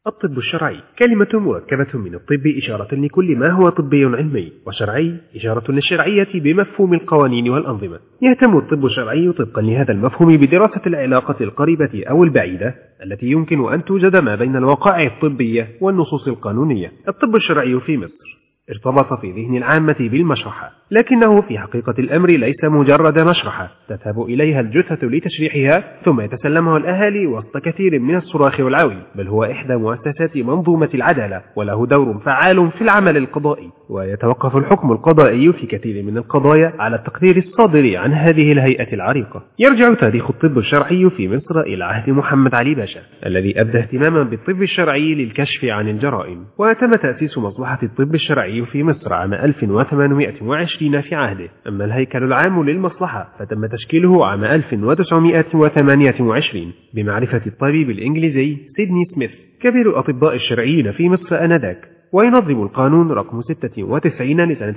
الطب الشرعي كلمة مركبة من الطب إشارة لكل ما هو طبي علمي وشرعي إشارة للشرعية بمفهوم القوانين والأنظمة يهتم الطب الشرعي طبقا لهذا المفهوم بدراسة العلاقة القريبة أو البعيدة التي يمكن أن توجد ما بين الوقائع الطبية والنصوص القانونية الطب الشرعي في مصر ارتبط في ذهن العامة بالمشرحة لكنه في حقيقة الأمر ليس مجرد مشرحة تذهب إليها الجثة لتشريحها ثم يتسلمها الأهالي وسط كثير من الصراخ والعوي بل هو إحدى مؤسسات منظومة العدالة وله دور فعال في العمل القضائي ويتوقف الحكم القضائي في كثير من القضايا على التقدير الصادر عن هذه الهيئة العريقة يرجع تاريخ الطب الشرعي في مصر إلى عهد محمد علي باشا الذي أبدى اهتماما بالطب الشرعي للكشف عن الجرائم وتم تأسيس مصلحة الطب الشرعي في مصر عام 1820 في عهده أما الهيكل العام للمصلحة فتم تشكيله عام 1928 بمعرفة الطبيب الإنجليزي سيدني سميث كبير الأطباء الشرعيين في مصر آنذاك وينظم القانون رقم 96 لسنة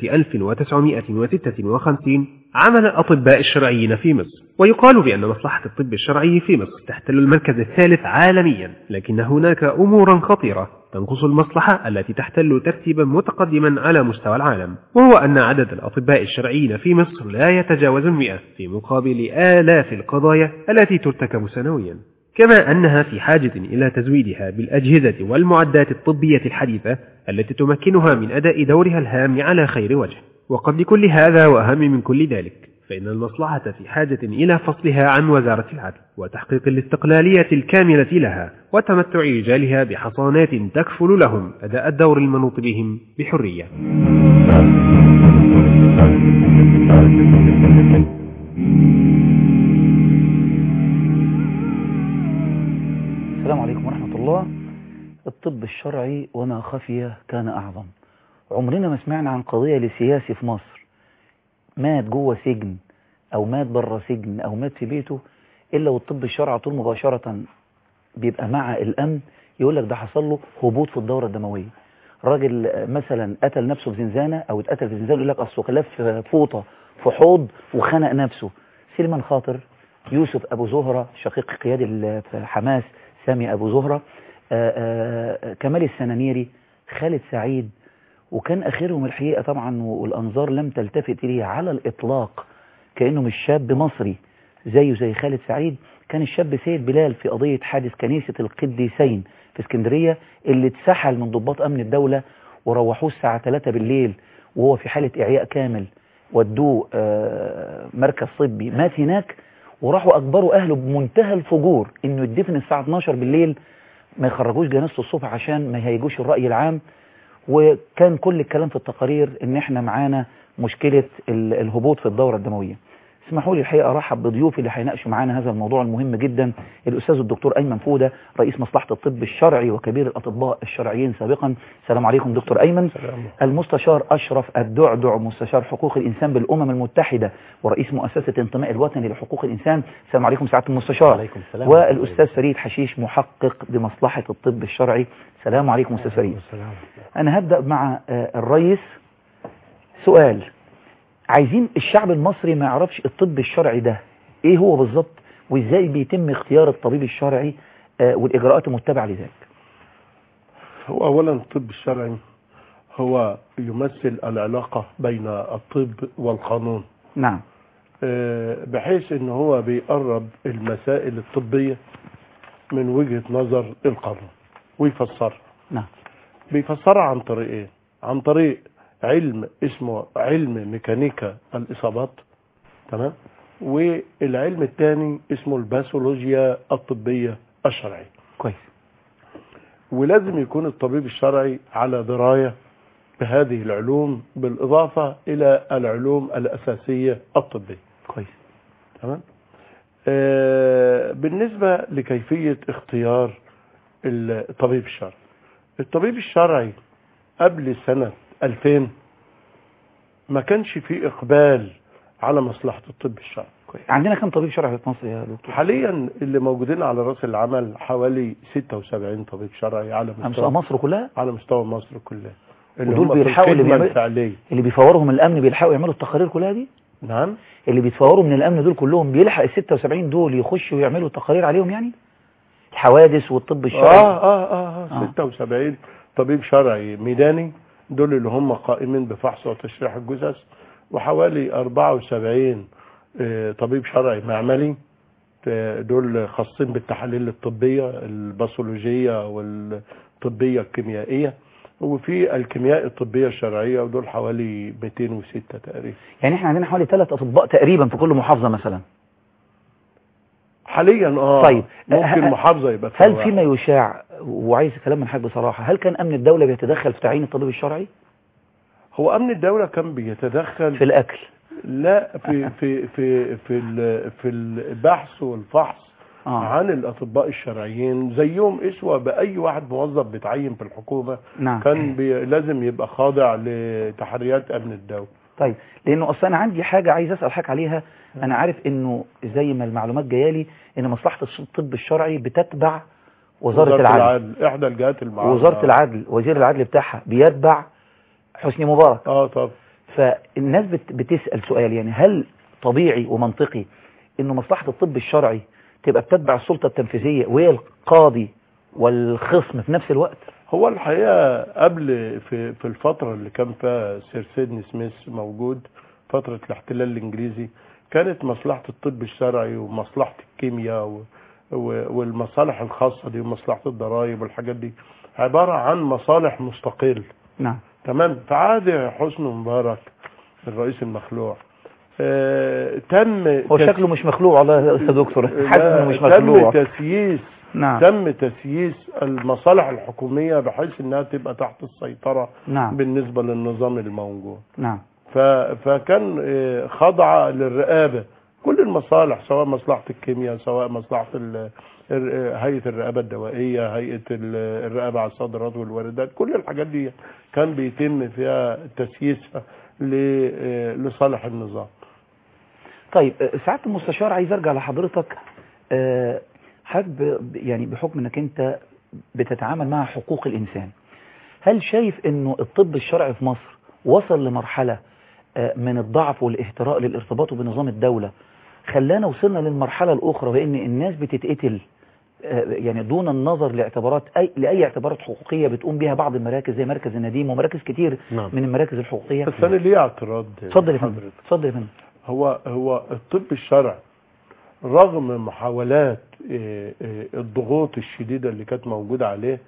1956 عمل الأطباء الشرعيين في مصر ويقال بأن مصلحة الطب الشرعي في مصر تحتل المركز الثالث عالميا لكن هناك أمورا خطيرة تنقص المصلحة التي تحتل ترتيبا متقدما على مستوى العالم وهو أن عدد الأطباء الشرعيين في مصر لا يتجاوز المئة في مقابل آلاف القضايا التي ترتكب سنويا كما أنها في حاجة إلى تزويدها بالأجهزة والمعدات الطبية الحديثة التي تمكنها من أداء دورها الهام على خير وجه وقبل كل هذا وأهم من كل ذلك فإن المصلحة في حاجة إلى فصلها عن وزارة العدل وتحقيق الاستقلالية الكاملة لها وتمتع رجالها بحصانات تكفل لهم أداء الدور المنوط بهم بحرية السلام عليكم ورحمة الله الطب الشرعي وما خفي كان أعظم عمرنا ما سمعنا عن قضية لسياسي في مصر مات جوه سجن أو مات بره سجن أو مات في بيته إلا والطب الشرعي طول مباشرة بيبقى مع الأمن يقول لك ده حصل له هبوط في الدورة الدموية راجل مثلا قتل نفسه في زنزانة أو اتقتل في زنزانة يقول لك أصله لف فوطة في حوض وخنق نفسه سليمان خاطر يوسف أبو زهرة شقيق قيادي حماس سامي أبو زهرة آآ آآ كمال السنانيري خالد سعيد وكان آخرهم الحقيقة طبعا والأنظار لم تلتفت إليه على الإطلاق كأنه مش شاب مصري زيه زي خالد سعيد كان الشاب سيد بلال في قضية حادث كنيسة القديسين في اسكندرية اللي اتسحل من ضباط أمن الدولة وروحوه الساعة 3 بالليل وهو في حالة إعياء كامل ودوه مركز طبي مات هناك وراحوا أجبروا أهله بمنتهى الفجور إنه يدفن الساعة 12 بالليل ما يخرجوش جنازته الصبح عشان ما يهيجوش الرأي العام وكان كل الكلام في التقارير إن إحنا معانا مشكلة الهبوط في الدورة الدموية اسمحوا لي الحقيقة أرحب بضيوفي اللي هيناقشوا معانا هذا الموضوع المهم جدا الأستاذ الدكتور أيمن فودة رئيس مصلحة الطب الشرعي وكبير الأطباء الشرعيين سابقا السلام عليكم دكتور أيمن سلام. المستشار أشرف الدعدع مستشار حقوق الإنسان بالأمم المتحدة ورئيس مؤسسة انتماء الوطني لحقوق الإنسان السلام عليكم سعادة المستشار عليكم السلام. والأستاذ فريد حشيش محقق بمصلحة الطب الشرعي السلام عليكم أستاذ فريد السلام. أنا هبدأ مع آه، الرئيس سؤال عايزين الشعب المصري ما يعرفش الطب الشرعي ده ايه هو بالظبط وازاي بيتم اختيار الطبيب الشرعي آه، والاجراءات المتبعه لذلك هو أولا الطب الشرعي هو يمثل العلاقة بين الطب والقانون نعم آه، بحيث ان هو بيقرب المسائل الطبية من وجهة نظر القانون ويفسرها نعم بيفسرها عن طريق ايه عن طريق علم اسمه علم ميكانيكا الاصابات تمام والعلم الثاني اسمه الباثولوجيا الطبية الشرعية كويس ولازم يكون الطبيب الشرعي على دراية بهذه العلوم بالإضافة إلى العلوم الأساسية الطبية كويس تمام آه بالنسبة لكيفية اختيار الطبيب الشرعي الطبيب الشرعي قبل سنة 2000 ما كانش فيه إقبال على مصلحة الطب الشرعي كويس عندنا كم طبيب شرعي في مصر يا دكتور حاليا اللي موجودين على رأس العمل حوالي 76 طبيب شرعي على على مستوى مستوى مصر كلها على مستوى مصر كلها اللي ودول هم في بيلحقوا اللي الخدمة بيعملوا- الفعلية اللي بيفورهم الامن بيلحقوا يعملوا التقارير كلها دي نعم اللي بيتفوروا من الامن دول كلهم بيلحق ال 76 دول يخشوا ويعملوا تقارير عليهم يعني حوادث والطب الشرعي اه اه اه, آه. آه. 76 طبيب شرعي ميداني دول اللي هم قائمين بفحص وتشريح الجثث وحوالي 74 آه، طبيب شرعي معملي آه، دول خاصين بالتحاليل الطبية الباثولوجية والطبية الكيميائية وفي الكيمياء الطبية الشرعية ودول حوالي 206 تقريبا يعني احنا عندنا حوالي ثلاث اطباء تقريبا في كل محافظه مثلا حاليا اه طيب. ممكن ه- محافظة يبقى فيها هل واحد. فيما يشاع وعايز كلام من حاج بصراحه هل كان امن الدوله بيتدخل في تعيين الطبيب الشرعي هو امن الدولة كان بيتدخل في الاكل لا في في في في ال- في البحث والفحص اه عن الاطباء الشرعيين زيهم اسوه باي واحد موظف بيتعين في الحكومه نعم كان بي لازم يبقى خاضع لتحريات امن الدوله طيب لانه اصلا انا عندي حاجه عايز اسال حضرتك عليها انا عارف انه زي ما المعلومات جايه لي ان مصلحه الطب الشرعي بتتبع وزاره, العدل احدى الجهات المعارضه وزاره العدل وزير العدل بتاعها بيتبع حسني مبارك اه طب فالناس بت بتسال سؤال يعني هل طبيعي ومنطقي انه مصلحه الطب الشرعي تبقى بتتبع السلطه التنفيذيه وهي القاضي والخصم في نفس الوقت هو الحقيقه قبل في في الفتره اللي كان فيها سير سيدني سميث موجود فتره الاحتلال الانجليزي كانت مصلحه الطب الشرعي ومصلحه الكيمياء و و- والمصالح الخاصه دي ومصلحه الضرائب والحاجات دي عباره عن مصالح مستقل نعم تمام في عهد حسني مبارك الرئيس المخلوع آه تم هو تس- شكله مش مخلوع والله يا استاذ دكتور حاسس لا، انه مش مخلوع تم تسييس نعم تم تسييس المصالح الحكوميه بحيث انها تبقى تحت السيطره نعم بالنسبه للنظام الموجود نعم ف... فكان آه، خاضعه للرقابه كل المصالح سواء مصلحه الكيمياء سواء مصلحه ال... الر- هيئه الرقابه الدوائيه هيئه ال- الرقابه على الصادرات والواردات كل الحاجات دي كان بيتم فيها تسييسها ل... آه، لصالح النظام طيب آه، سعاده المستشار عايز ارجع لحضرتك آه، حضرتك ب- يعني بحكم انك انت بتتعامل مع حقوق الانسان هل شايف انه الطب الشرعي في مصر وصل لمرحله آه، من الضعف والاهتراء للارتباط بنظام الدوله خلانا وصلنا للمرحله الاخرى بان الناس بتتقتل آه، يعني دون النظر لاعتبارات اي لاي اعتبارات حقوقيه بتقوم بها بعض المراكز زي مركز النديم ومراكز كتير نعم من المراكز الحقوقيه بس انا ليه اعتراض اتفضل يا فندم حضرتك؟ اتفضل يا فندم هو هو الطب الشرعي رغم محاولات آه، آه، الضغوط الشديدة اللي كانت موجودة عليه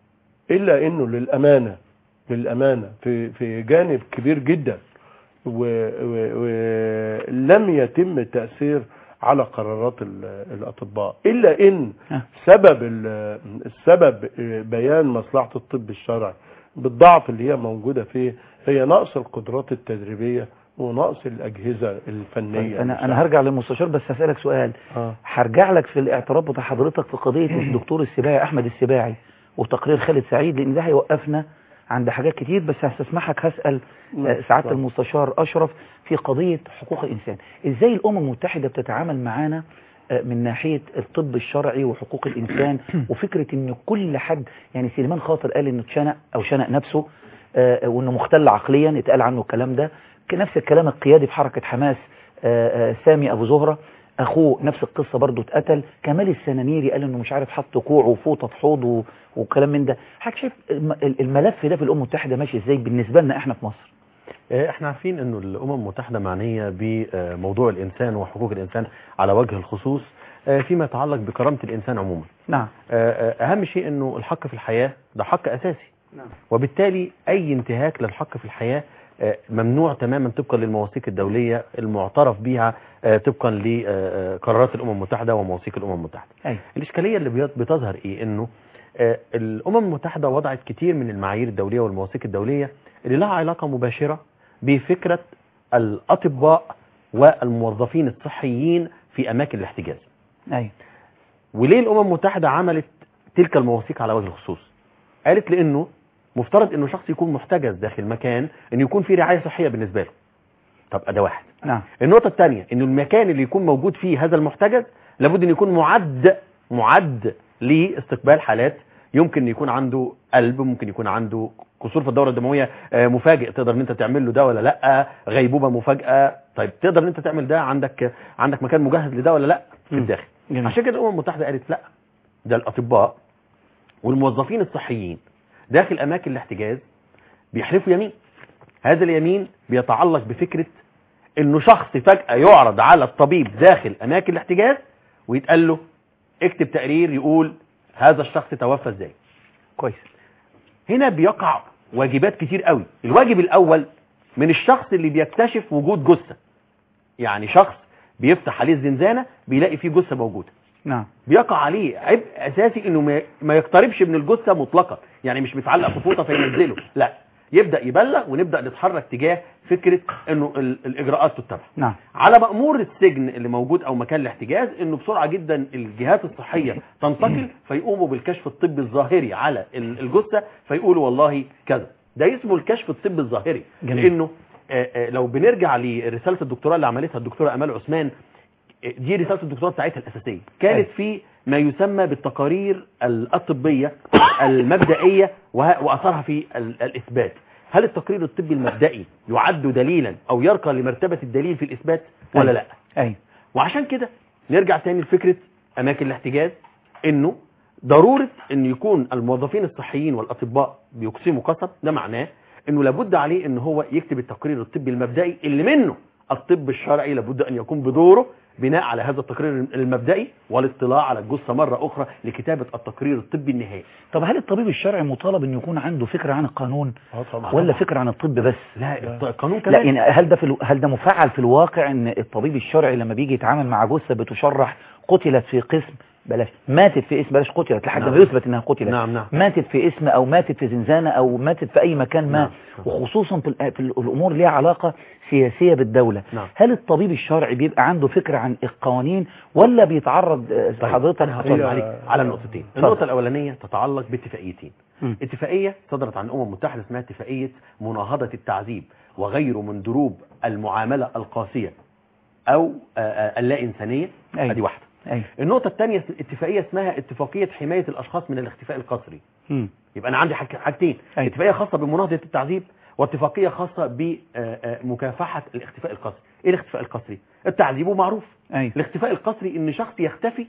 إلا إنه للأمانة للأمانة في في جانب كبير جدا ولم يتم التأثير على قرارات ال- الأطباء إلا إن ها. سبب ال- السبب آه، بيان مصلحة الطب الشرعي بالضعف اللي هي موجودة فيه هي نقص القدرات التدريبية ونقص الأجهزة الفنية طيب انا انا هرجع للمستشار بس هسالك سؤال آه. هرجع لك في الاعتراف بتاع حضرتك في قضيه الدكتور السباعي احمد السباعي وتقرير خالد سعيد لان ده هيوقفنا عند حاجات كتير بس هستسمحك هسال آه، سعاده نعم. المستشار اشرف في قضيه حقوق الانسان ازاي الامم المتحده بتتعامل معانا آه، من ناحيه الطب الشرعي وحقوق الانسان وفكره ان كل حد يعني سليمان خاطر قال انه اتشنق او شنق نفسه آه، وانه مختل عقليا اتقال عنه الكلام ده كان نفس الكلام القيادي في حركه حماس آه، آه، سامي ابو زهره اخوه نفس القصه برضه اتقتل كمال السنانيري قال انه مش عارف حط كوع وفوطه في حوض و- وكلام من ده حضرتك شايف الم- الملف ده في الامم المتحده ماشي ازاي بالنسبه لنا احنا في مصر آه، احنا عارفين انه الامم المتحده معنيه بموضوع الانسان وحقوق الانسان على وجه الخصوص آه، فيما يتعلق بكرامه الانسان عموما نعم آه، آه، اهم شيء انه الحق في الحياه ده حق اساسي نعم وبالتالي اي انتهاك للحق في الحياه آه، ممنوع تماما طبقا للمواثيق الدوليه المعترف بها آه، طبقا لقرارات الامم المتحده ومواثيق الامم المتحده ايوه الإشكالية اللي بيط- بتظهر إيه إنه آه، الأمم المتحدة وضعت كتير من المعايير الدولية والمواثيق الدولية اللي لها علاقة مباشرة بفكرة الأطباء والموظفين الصحيين في أماكن الاحتجاز ايوه وليه الأمم المتحدة عملت تلك المواثيق على وجه الخصوص قالت لأنه مفترض أنه شخص يكون محتجز داخل مكان أن يكون فيه رعاية صحية بالنسبة له طب ده واحد نعم النقطة الثانية انه المكان اللي يكون موجود فيه هذا المحتجز لابد ان يكون معد معد لاستقبال حالات يمكن يكون عنده قلب ممكن يكون عنده كسور في الدورة الدموية آه، مفاجئ تقدر ان انت تعمل له ده ولا لا غيبوبة مفاجأة طيب تقدر ان انت تعمل ده عندك عندك مكان مجهز لده ولا لا في مم. الداخل جميل. عشان كده الامم المتحدة قالت لا ده الاطباء والموظفين الصحيين داخل اماكن الاحتجاز بيحلفوا يمين هذا اليمين بيتعلق بفكره انه شخص فجاه يعرض على الطبيب داخل اماكن الاحتجاز ويتقال له اكتب تقرير يقول هذا الشخص توفى ازاي كويس هنا بيقع واجبات كتير قوي الواجب الاول من الشخص اللي بيكتشف وجود جثه يعني شخص بيفتح عليه الزنزانه بيلاقي فيه جثه موجوده نعم بيقع عليه عبء اساسي انه ما- ما يقتربش من الجثه مطلقا يعني مش متعلق في فوطه فينزله لا يبدا يبلغ ونبدا نتحرك تجاه فكره انه ال- الاجراءات تتبع نعم على مأمور السجن اللي موجود او مكان الاحتجاز انه بسرعه جدا الجهات الصحيه تنتقل فيقوموا بالكشف الطبي الظاهري على ال- الجثه فيقولوا والله كذا ده اسمه الكشف الطبي الظاهري جميل. لانه آه، آه، لو بنرجع لرساله الدكتوراه اللي عملتها الدكتوره امال عثمان آه، دي رساله الدكتوراه بتاعتها الاساسيه كانت في ما يسمى بالتقارير الطبيه المبدئيه وه- واثرها في ال- الاثبات هل التقرير الطبي المبدئي يعد دليلا او يرقى لمرتبه الدليل في الاثبات ولا أيوة. لا ايوه وعشان كده نرجع تاني لفكره اماكن الاحتجاز انه ضروره ان يكون الموظفين الصحيين والاطباء بيقسموا قسم ده معناه انه لابد عليه ان هو يكتب التقرير الطبي المبدئي اللي منه الطب الشرعي لابد ان يقوم بدوره بناء على هذا التقرير المبدئي والاطلاع على الجثه مره اخرى لكتابه التقرير الطبي النهائي طب هل الطبيب الشرعي مطالب انه يكون عنده فكره عن القانون اه طبعا ولا فكره عن الطب بس لا القانون لا كمان يعني هل ده في الو... هل ده مفعل في الواقع ان الطبيب الشرعي لما بيجي يتعامل مع جثه بتشرح قتلت في قسم بلاش ماتت في اسم بلاش قتلت لحد ما نعم. يثبت انها قتلت نعم نعم ماتت في اسم او ماتت في زنزانه او ماتت في اي مكان ما نعم. وخصوصا في, الأ- في الامور ليها علاقه سياسيه بالدوله نعم. هل الطبيب الشرعي بيبقى عنده فكره عن القوانين ولا بيتعرض آه، طيب، حضرتك انا هطلع هي- عليك على النقطتين اتفضل. النقطه الاولانيه تتعلق باتفاقيتين مم. اتفاقيه صدرت عن الامم المتحده اسمها اتفاقيه مناهضه التعذيب وغيره من دروب المعامله القاسيه او آه، آه، اللا انسانيه أيوة. ادي واحده ايوه النقطه الثانيه اتفاقيه اسمها اتفاقيه حمايه الاشخاص من الاختفاء القسري مم. يبقى انا عندي حاج- حاجتين أيوة. اتفاقيه خاصه بمناهضه التعذيب واتفاقيه خاصه بمكافحه الاختفاء القسري ايه الاختفاء القسري التعذيب معروف ايوه الاختفاء القسري ان شخص يختفي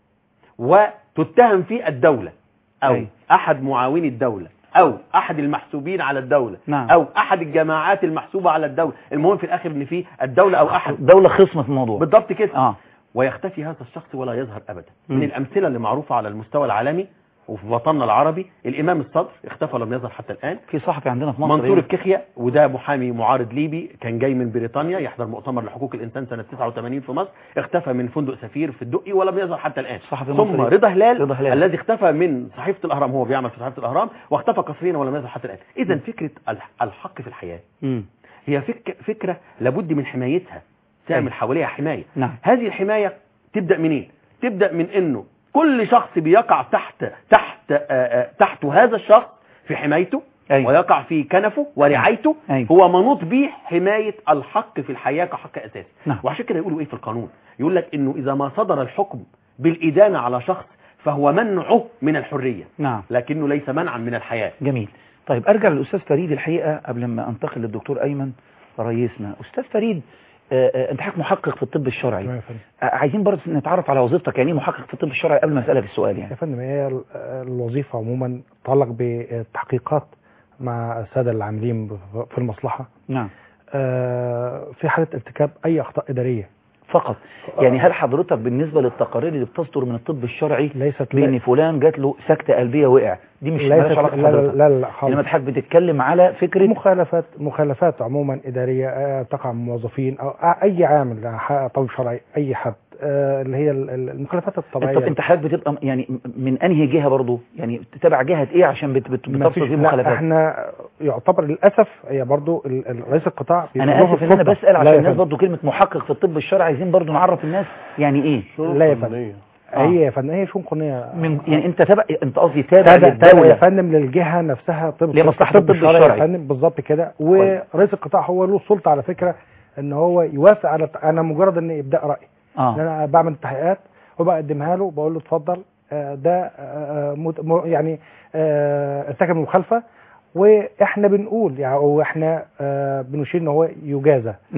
وتتهم فيه الدولة او أي. احد معاوني الدولة او احد المحسوبين على الدولة نعم. او احد الجماعات المحسوبة على الدولة المهم في الاخر ان في الدولة او احد دوله خصمه في الموضوع بالضبط كده اه ويختفي هذا الشخص ولا يظهر ابدا مم. من الامثلة اللي معروفة على المستوى العالمي وفي وطننا العربي الامام الصدر اختفى ولم يظهر حتى الان في صحفي عندنا في مصر منصور هنا. الكخية وده محامي معارض ليبي كان جاي من بريطانيا يحضر مؤتمر لحقوق الإنسان سنة 89 في مصر اختفى من فندق سفير في الدقي ولم يظهر حتى الآن صحفي ثم مصري. رضا هلال, رضا هلال. الذي اختفى من صحيفة الأهرام هو بيعمل في صحيفة الأهرام واختفى قصريا ولم يظهر حتى الآن إذا فكرة الح- الحق في الحياة مم. هي فك فكرة لابد من حمايتها تعمل أيوة. حواليها حماية نعم هذه الحماية تبدأ منين تبدأ من انه كل شخص بيقع تحت تحت آه، آه، تحت هذا الشخص في حمايته أيوة. ويقع في كنفه ورعايته أيوة. هو منوط به حماية الحق في الحياة كحق أساسي نعم. وعشان كده يقولوا ايه في القانون يقول لك انه اذا ما صدر الحكم بالإدانة على شخص فهو منعه من الحرية نعم لكنه ليس منعا من الحياة جميل طيب ارجع للاستاذ فريد الحقيقه قبل ما انتقل للدكتور ايمن رئيسنا استاذ فريد آه، آه، انت حضرتك محقق في الطب الشرعي تمام يا فندم آه، عايزين برضه نتعرف على وظيفتك يعني ايه محقق في الطب الشرعي قبل ما اسالك السؤال يا يعني فندم هي ال- الوظيفة عموما تتعلق بالتحقيقات مع السادة العاملين ب- في المصلحة نعم آه، في حالة ارتكاب أي أخطاء إدارية فقط يعني هل حضرتك بالنسبه للتقارير اللي بتصدر من الطب الشرعي ليست بان فلان جات له سكته قلبيه وقع دي مش ليست مالهاش علاقه لا لا بحضرتك لا, لا انما خالص حضرتك بتتكلم على فكره مخالفات مخالفات عموما إدارية آه، تقع من موظفين أو آه، أي عامل ح- طبيب شرعي أي حد آه، اللي هي ال- ال- المخالفات الطبيعية طب انت حضرتك بتبقى يعني من انهي جهه برضه يعني تتابع جهه ايه عشان بت بت ما فيش بتفصل فيه لا مخالفات احنا يعتبر للاسف هي برضو ال- ال- رئيس القطاع بيبقى انا له اسف ان انا السلطة. بسال لا عشان يا الناس فندم. برضه كلمه محقق في الطب الشرعي عايزين برضه نعرف الناس يعني ايه شؤون لا يا فندم. قانونية آه. هي يا فندم هي شؤون قانونيه من يعني انت تابع انت قصدي تابع تابع تابع يا للدوله فندم للجهه نفسها طب لمصلحة الطب الشرعي. يا فندم بالظبط كده ورئيس القطاع هو له السلطه على فكره ان هو يوافق على انا مجرد ان ابداء راي ان اه انا بعمل تحقيقات وبقدمها له بقول له اتفضل آه، ده آه، آه، مت- م- يعني آه، ارتكب مخالفه واحنا بنقول يعني واحنا آه، بنشير ان هو يجازى نعم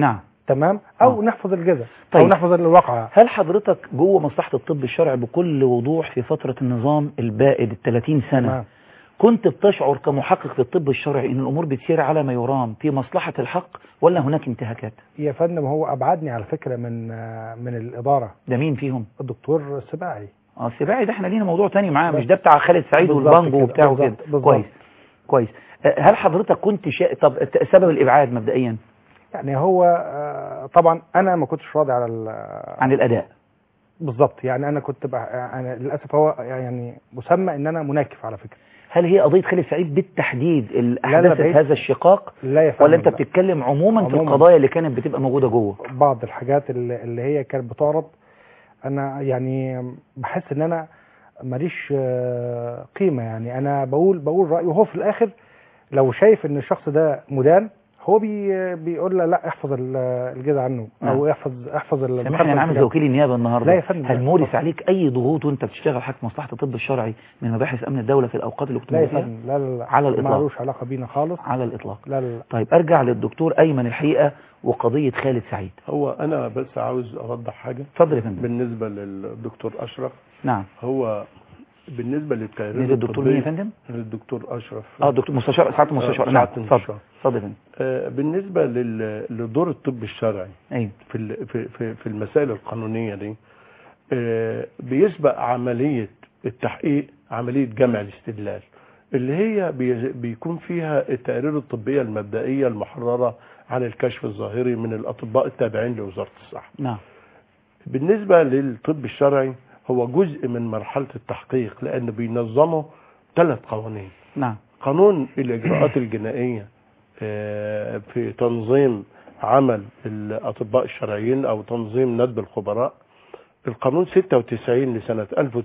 تمام او آه. نحفظ الجزء طيب. او نحفظ الواقعه هل حضرتك جوه مصلحة الطب الشرعي بكل وضوح في فترة النظام البائد ال 30 سنة تمام. كنت بتشعر كمحقق في الطب الشرعي ان الامور بتسير على ما يرام في مصلحة الحق ولا هناك انتهاكات يا فندم هو ابعدني على فكره من آه، من الاداره ده مين فيهم الدكتور السباعي اه السباعي ده احنا لينا موضوع تاني معاه مش بس- ده بتاع خالد سعيد بالظبط والبانجو كده، وبتاعه كده بالظبط، بالظبط. كويس كويس آه، هل حضرتك كنت شا... طب الت- سبب الابعاد مبدئيا يعني هو آه، طبعا انا ما كنتش راضي على ال- عن الاداء بالظبط يعني انا كنت بقى انا للاسف هو يعني مسمى ان انا مناكف على فكره هل هي قضية خالد سعيد بالتحديد اللي لا، احدثت بعيد. هذا الشقاق لا يا فندم ولا انت لا. بتتكلم عموما في عموماً. القضايا اللي كانت بتبقى موجودة جوه بعض الحاجات اللي, اللي هي كانت بتعرض انا يعني بحس ان انا ماليش آه، قيمه يعني انا بقول بقول رايي وهو في الاخر لو شايف ان الشخص ده مدان هو بي بيقول له لا احفظ ال- الجزء عنه او احفظ احفظ ال- سامحني انا عامل زي وكيل النيابه النهارده لا يا فندم، هل لا. مورس عليك اي ضغوط وانت بتشتغل حاجه مصلحه الطب الشرعي من مباحث امن الدوله في الاوقات اللي كنت لا يا موجود فيها فندم لا لا لا على الإطلاق. مالوش علاقه بينا خالص على الاطلاق لا لا لا طيب ارجع للدكتور ايمن الحقيقه وقضيه خالد سعيد هو انا بس عاوز اوضح حاجه اتفضل يا فندم بالنسبه للدكتور اشرف نعم هو بالنسبه للتقرير نزل الدكتور مين يا الطبي فندم للدكتور اشرف اه الدكتور مستشار سعاده المستشار آه، نعم سعادة اتفضل المستشار. اتفضل يا فندم آه، بالنسبه لل- لدور الطب الشرعي ايوه في ال- في في, في المسائل القانونيه دي آه، بيسبق عمليه التحقيق عمليه جمع الاستدلال اللي هي بي- بيكون فيها التقارير الطبيه المبدئيه المحرره عن الكشف الظاهري من الاطباء التابعين لوزاره الصحه نعم بالنسبة للطب الشرعي هو جزء من مرحلة التحقيق لأنه بينظمه ثلاث قوانين نعم قانون الإجراءات الجنائية آه، في تنظيم عمل الأطباء الشرعيين أو تنظيم ندب الخبراء القانون 96 لسنة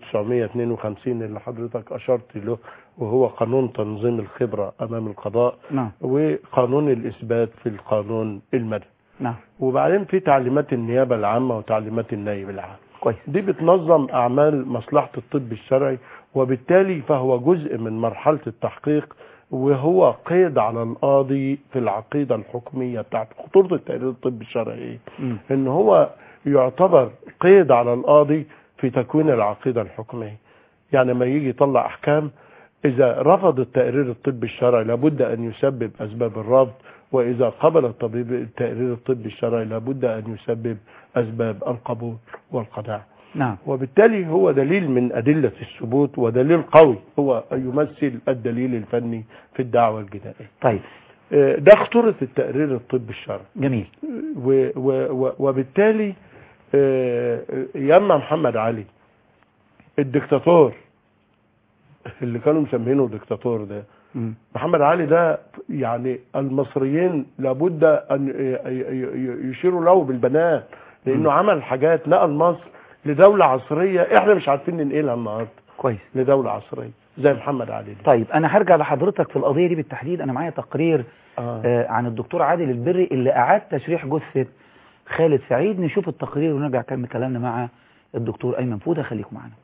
1952 اللي حضرتك أشرت له وهو قانون تنظيم الخبرة أمام القضاء نعم وقانون الإثبات في القانون المدني نعم وبعدين في تعليمات النيابة العامة وتعليمات النائب العام كويس دي بتنظم أعمال مصلحة الطب الشرعي وبالتالي فهو جزء من مرحلة التحقيق وهو قيد على القاضي في العقيدة الحكمية بتاعت خطورة التقرير الطبي الشرعي إيه؟ مم. إن هو يعتبر قيد على القاضي في تكوين العقيدة الحكمية يعني لما يجي يطلع أحكام إذا رفض التقرير الطبي الشرعي لابد أن يسبب أسباب الرفض وإذا قبل الطبيب التقرير الطبي الشرعي لابد أن يسبب أسباب القبول والقناعة نعم وبالتالي هو دليل من أدلة الثبوت ودليل قوي هو يمثل الدليل الفني في الدعوة الجنائية طيب آه، ده خطورة التقرير الطبي الشرعي جميل و و و وبالتالي آه، يما محمد علي الدكتاتور اللي كانوا مسمينه دكتاتور ده مم. محمد علي ده يعني المصريين لابد ان ي- ي- ي- يشيروا له بالبنان لانه عمل حاجات نقل مصر لدولة عصرية احنا مش عارفين ننقلها النهارده كويس لدولة عصرية زي محمد علي ده طيب انا هرجع لحضرتك في القضيه دي بالتحديد انا معايا تقرير آه. آه عن الدكتور عادل البري اللي اعاد تشريح جثه خالد سعيد نشوف التقرير ونرجع نكمل كلامنا مع الدكتور ايمن فوده خليكم معانا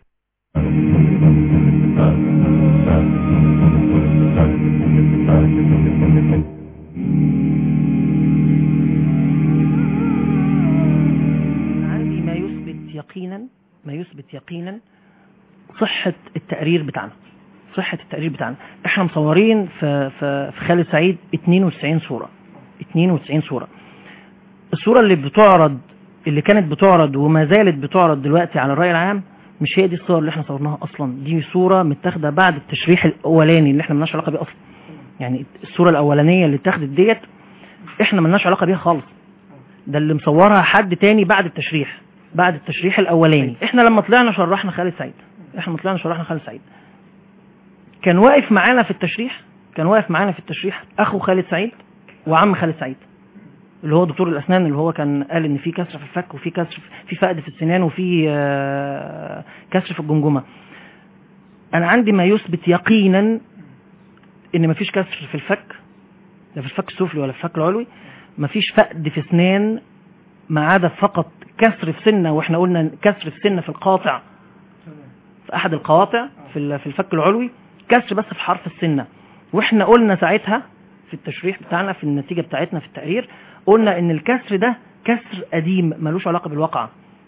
عندي ما يثبت يقينا ما يثبت يقينا صحة التقرير بتاعنا صحة التقرير بتاعنا احنا مصورين في, في, في خالد سعيد 92 صورة 92 صورة الصورة اللي بتعرض اللي كانت بتعرض وما زالت بتعرض دلوقتي على الرأي العام مش هي دي الصور اللي احنا صورناها اصلا دي صورة متاخدة بعد التشريح الاولاني اللي احنا ملناش علاقة بيه اصلا يعني الصورة الاولانية اللي اتاخدت ديت احنا ملناش علاقة بيها خالص ده اللي مصورها حد تاني بعد التشريح بعد التشريح الاولاني احنا لما طلعنا شرحنا خالد سعيد احنا لما طلعنا شرحنا خالد سعيد كان واقف معانا في التشريح كان واقف معانا في التشريح اخو خالد سعيد وعم خالد سعيد اللي هو دكتور الاسنان اللي هو كان قال ان في كسر في الفك وفي كسر في فقد في السنان وفي آه، كسر في الجمجمه انا عندي ما يثبت يقينا ان مفيش كسر في الفك لا في الفك السفلي ولا في الفك العلوي مفيش فقد في اسنان ما عدا فقط كسر في سنه واحنا قلنا كسر في سنه في القاطع في احد القواطع في ال- في الفك العلوي كسر بس في حرف السنه واحنا قلنا ساعتها في التشريح بتاعنا في النتيجه بتاعتنا في التقرير قلنا ان الكسر ده كسر قديم ملوش علاقه بالواقعه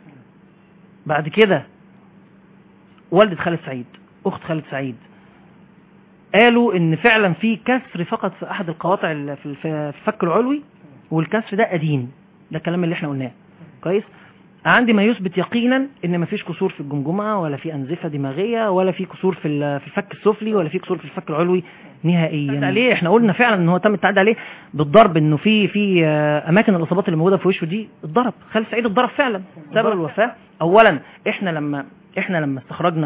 بعد كده والدة خالد سعيد اخت خالد سعيد قالوا ان فعلا في كسر فقط في احد القواطع ال- في في الفك العلوي والكسر ده قديم ده الكلام اللي احنا قلناه كويس عندي ما يثبت يقينا ان مفيش كسور في الجمجمه ولا في انزفه دماغيه ولا في كسور في ال- في الفك السفلي ولا في كسور في الفك العلوي نهائيا عليه احنا قلنا فعلا ان هو تم التعدي عليه بالضرب انه في في آه، اماكن الاصابات اللي موجوده في وشه دي اتضرب خالد سعيد اتضرب فعلا سبب الوفاه اولا احنا لما احنا لما استخرجنا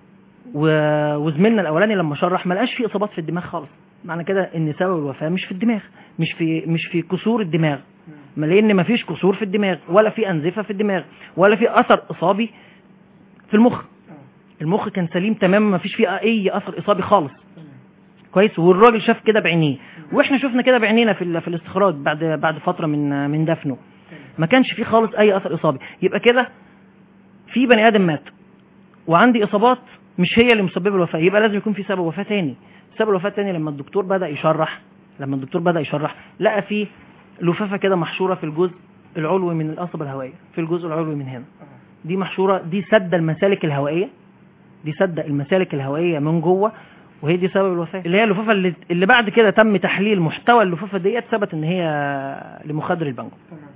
و- وزميلنا الاولاني لما شرح ما لقاش فيه اصابات في الدماغ خالص معنى كده ان سبب الوفاه مش في الدماغ مش في مش في كسور الدماغ ما لان ما فيش كسور في الدماغ ولا في انزفه في الدماغ ولا في اثر اصابي في المخ المخ كان سليم تماما ما فيش فيه اي اثر اصابي خالص كويس والراجل شاف كده بعينيه واحنا شفنا كده بعينينا في ال- في الاستخراج بعد بعد فتره من من دفنه ما كانش فيه خالص اي اثر اصابي يبقى كده في بني ادم مات وعندي اصابات مش هي اللي مسببه الوفاه يبقى لازم يكون في سبب وفاه تاني سبب الوفاه تاني لما الدكتور بدا يشرح لما الدكتور بدا يشرح لقى فيه لفافه كده محشوره في الجزء العلوي من القصبه الهوائيه في الجزء العلوي من هنا دي محشوره دي سد المسالك الهوائيه دي سد المسالك الهوائيه من جوه وهي دي سبب الوفاه اللي هي اللفافه اللي, اللي بعد كده تم تحليل محتوى اللفافه ديت ثبت ان هي لمخدر البانجو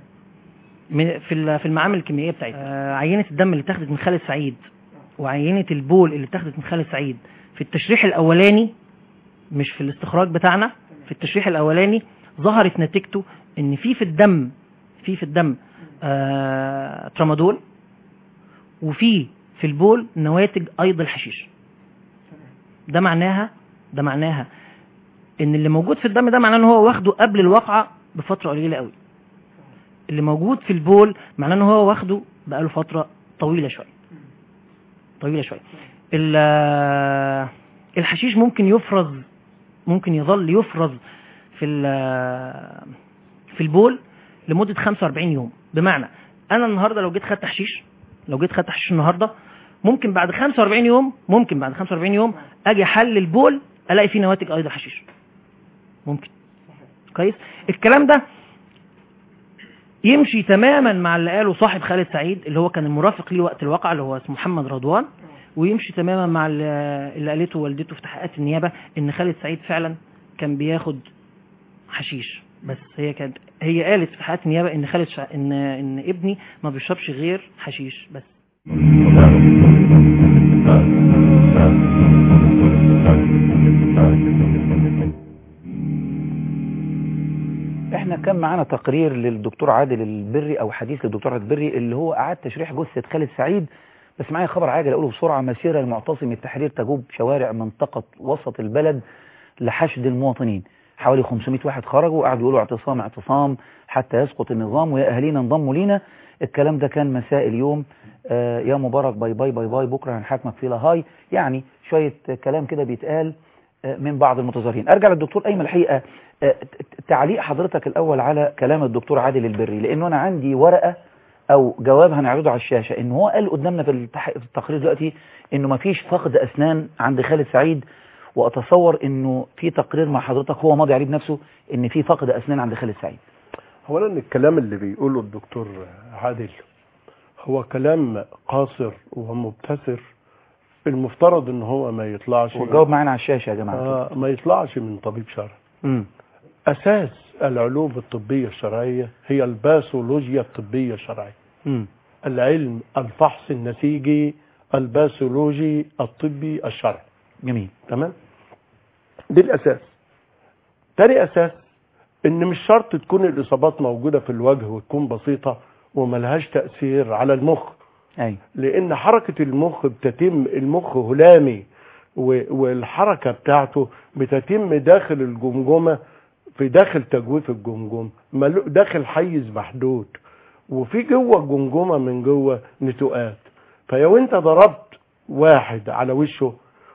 من- في ال- في المعامل الكيميائيه بتاعتها آه، عينه الدم اللي اتاخدت من خالد سعيد وعينه البول اللي اتاخدت من خالد سعيد في التشريح الاولاني مش في الاستخراج بتاعنا في التشريح الاولاني ظهرت نتيجته ان في في الدم في في الدم آه ترامادول وفي في البول نواتج ايض الحشيش ده معناها ده معناها ان اللي موجود في الدم ده معناه ان هو واخده قبل الواقعه بفتره قليله قوي اللي موجود في البول معناه ان هو واخده بقاله فتره طويله شويه طويله شويه ال- الحشيش ممكن يفرز ممكن يظل يفرز في ال- في البول لمده 45 يوم بمعنى انا النهارده لو جيت خدت حشيش لو جيت خدت حشيش النهارده ممكن بعد 45 يوم ممكن بعد 45 يوم اجي احلل البول الاقي فيه نواتج ايضا حشيش ممكن كويس الكلام ده يمشي تماما مع اللي قاله صاحب خالد سعيد اللي هو كان المرافق ليه وقت الواقعة اللي هو اسمه محمد رضوان ويمشي تماما مع اللي اللي قالته والدته في تحقيقات النيابة ان خالد سعيد فعلا كان بياخد حشيش بس هي كانت هي قالت في تحقيقات النيابة ان خالد شع... ان ان ابني ما بيشربش غير حشيش بس احنا كان معانا تقرير للدكتور عادل البري او حديث للدكتور عادل البري اللي هو اعاد تشريح جثه خالد سعيد بس معايا خبر عاجل اقوله بسرعه مسيره المعتصم التحرير تجوب شوارع منطقه وسط البلد لحشد المواطنين حوالي 500 واحد خرجوا وقعدوا يقولوا اعتصام اعتصام حتى يسقط النظام ويا اهالينا انضموا لينا الكلام ده كان مساء اليوم آه يا مبارك باي باي باي باي بكره هنحاكمك في لاهاي يعني شويه كلام كده بيتقال آه، من بعض المتظاهرين ارجع للدكتور ايمن الحقيقه آه، ت- تعليق حضرتك الاول على كلام الدكتور عادل البري لانه انا عندي ورقه او جواب هنعرضه على الشاشه ان هو قال قدامنا في التح- في التقرير دلوقتي انه ما فيش فقد اسنان عند خالد سعيد واتصور انه في تقرير مع حضرتك هو ماضي عليه بنفسه ان في فقد اسنان عند خالد سعيد اولا الكلام اللي بيقوله الدكتور عادل هو كلام قاصر ومبتسر المفترض ان هو ما يطلعش والجواب معانا على الشاشه يا جماعه آه ما يطلعش من طبيب شرعي امم اساس العلوم الطبيه الشرعيه هي الباثولوجيا الطبيه الشرعيه امم العلم الفحص النسيجي الباثولوجي الطبي الشرعي جميل تمام دي الاساس تاني اساس ان مش شرط تكون الاصابات موجوده في الوجه وتكون بسيطه وملهاش تاثير على المخ ايوه لان حركه المخ بتتم المخ هلامي و- والحركه بتاعته بتتم داخل الجمجمه في داخل تجويف الجمجمه ملو- داخل حيز محدود وفي جوه الجمجمه من جوه نتوءات فلو انت ضربت واحد على وشه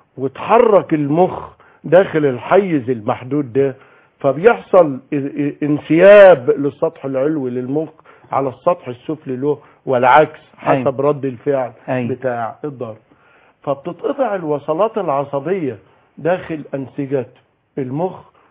وتحرك المخ داخل الحيز المحدود ده فبيحصل ا- ا- انسياب للسطح العلوي للمخ على السطح السفلي له والعكس حسب رد الفعل أيوة. بتاع الضرب فبتتقطع الوصلات العصبية داخل أنسجة المخ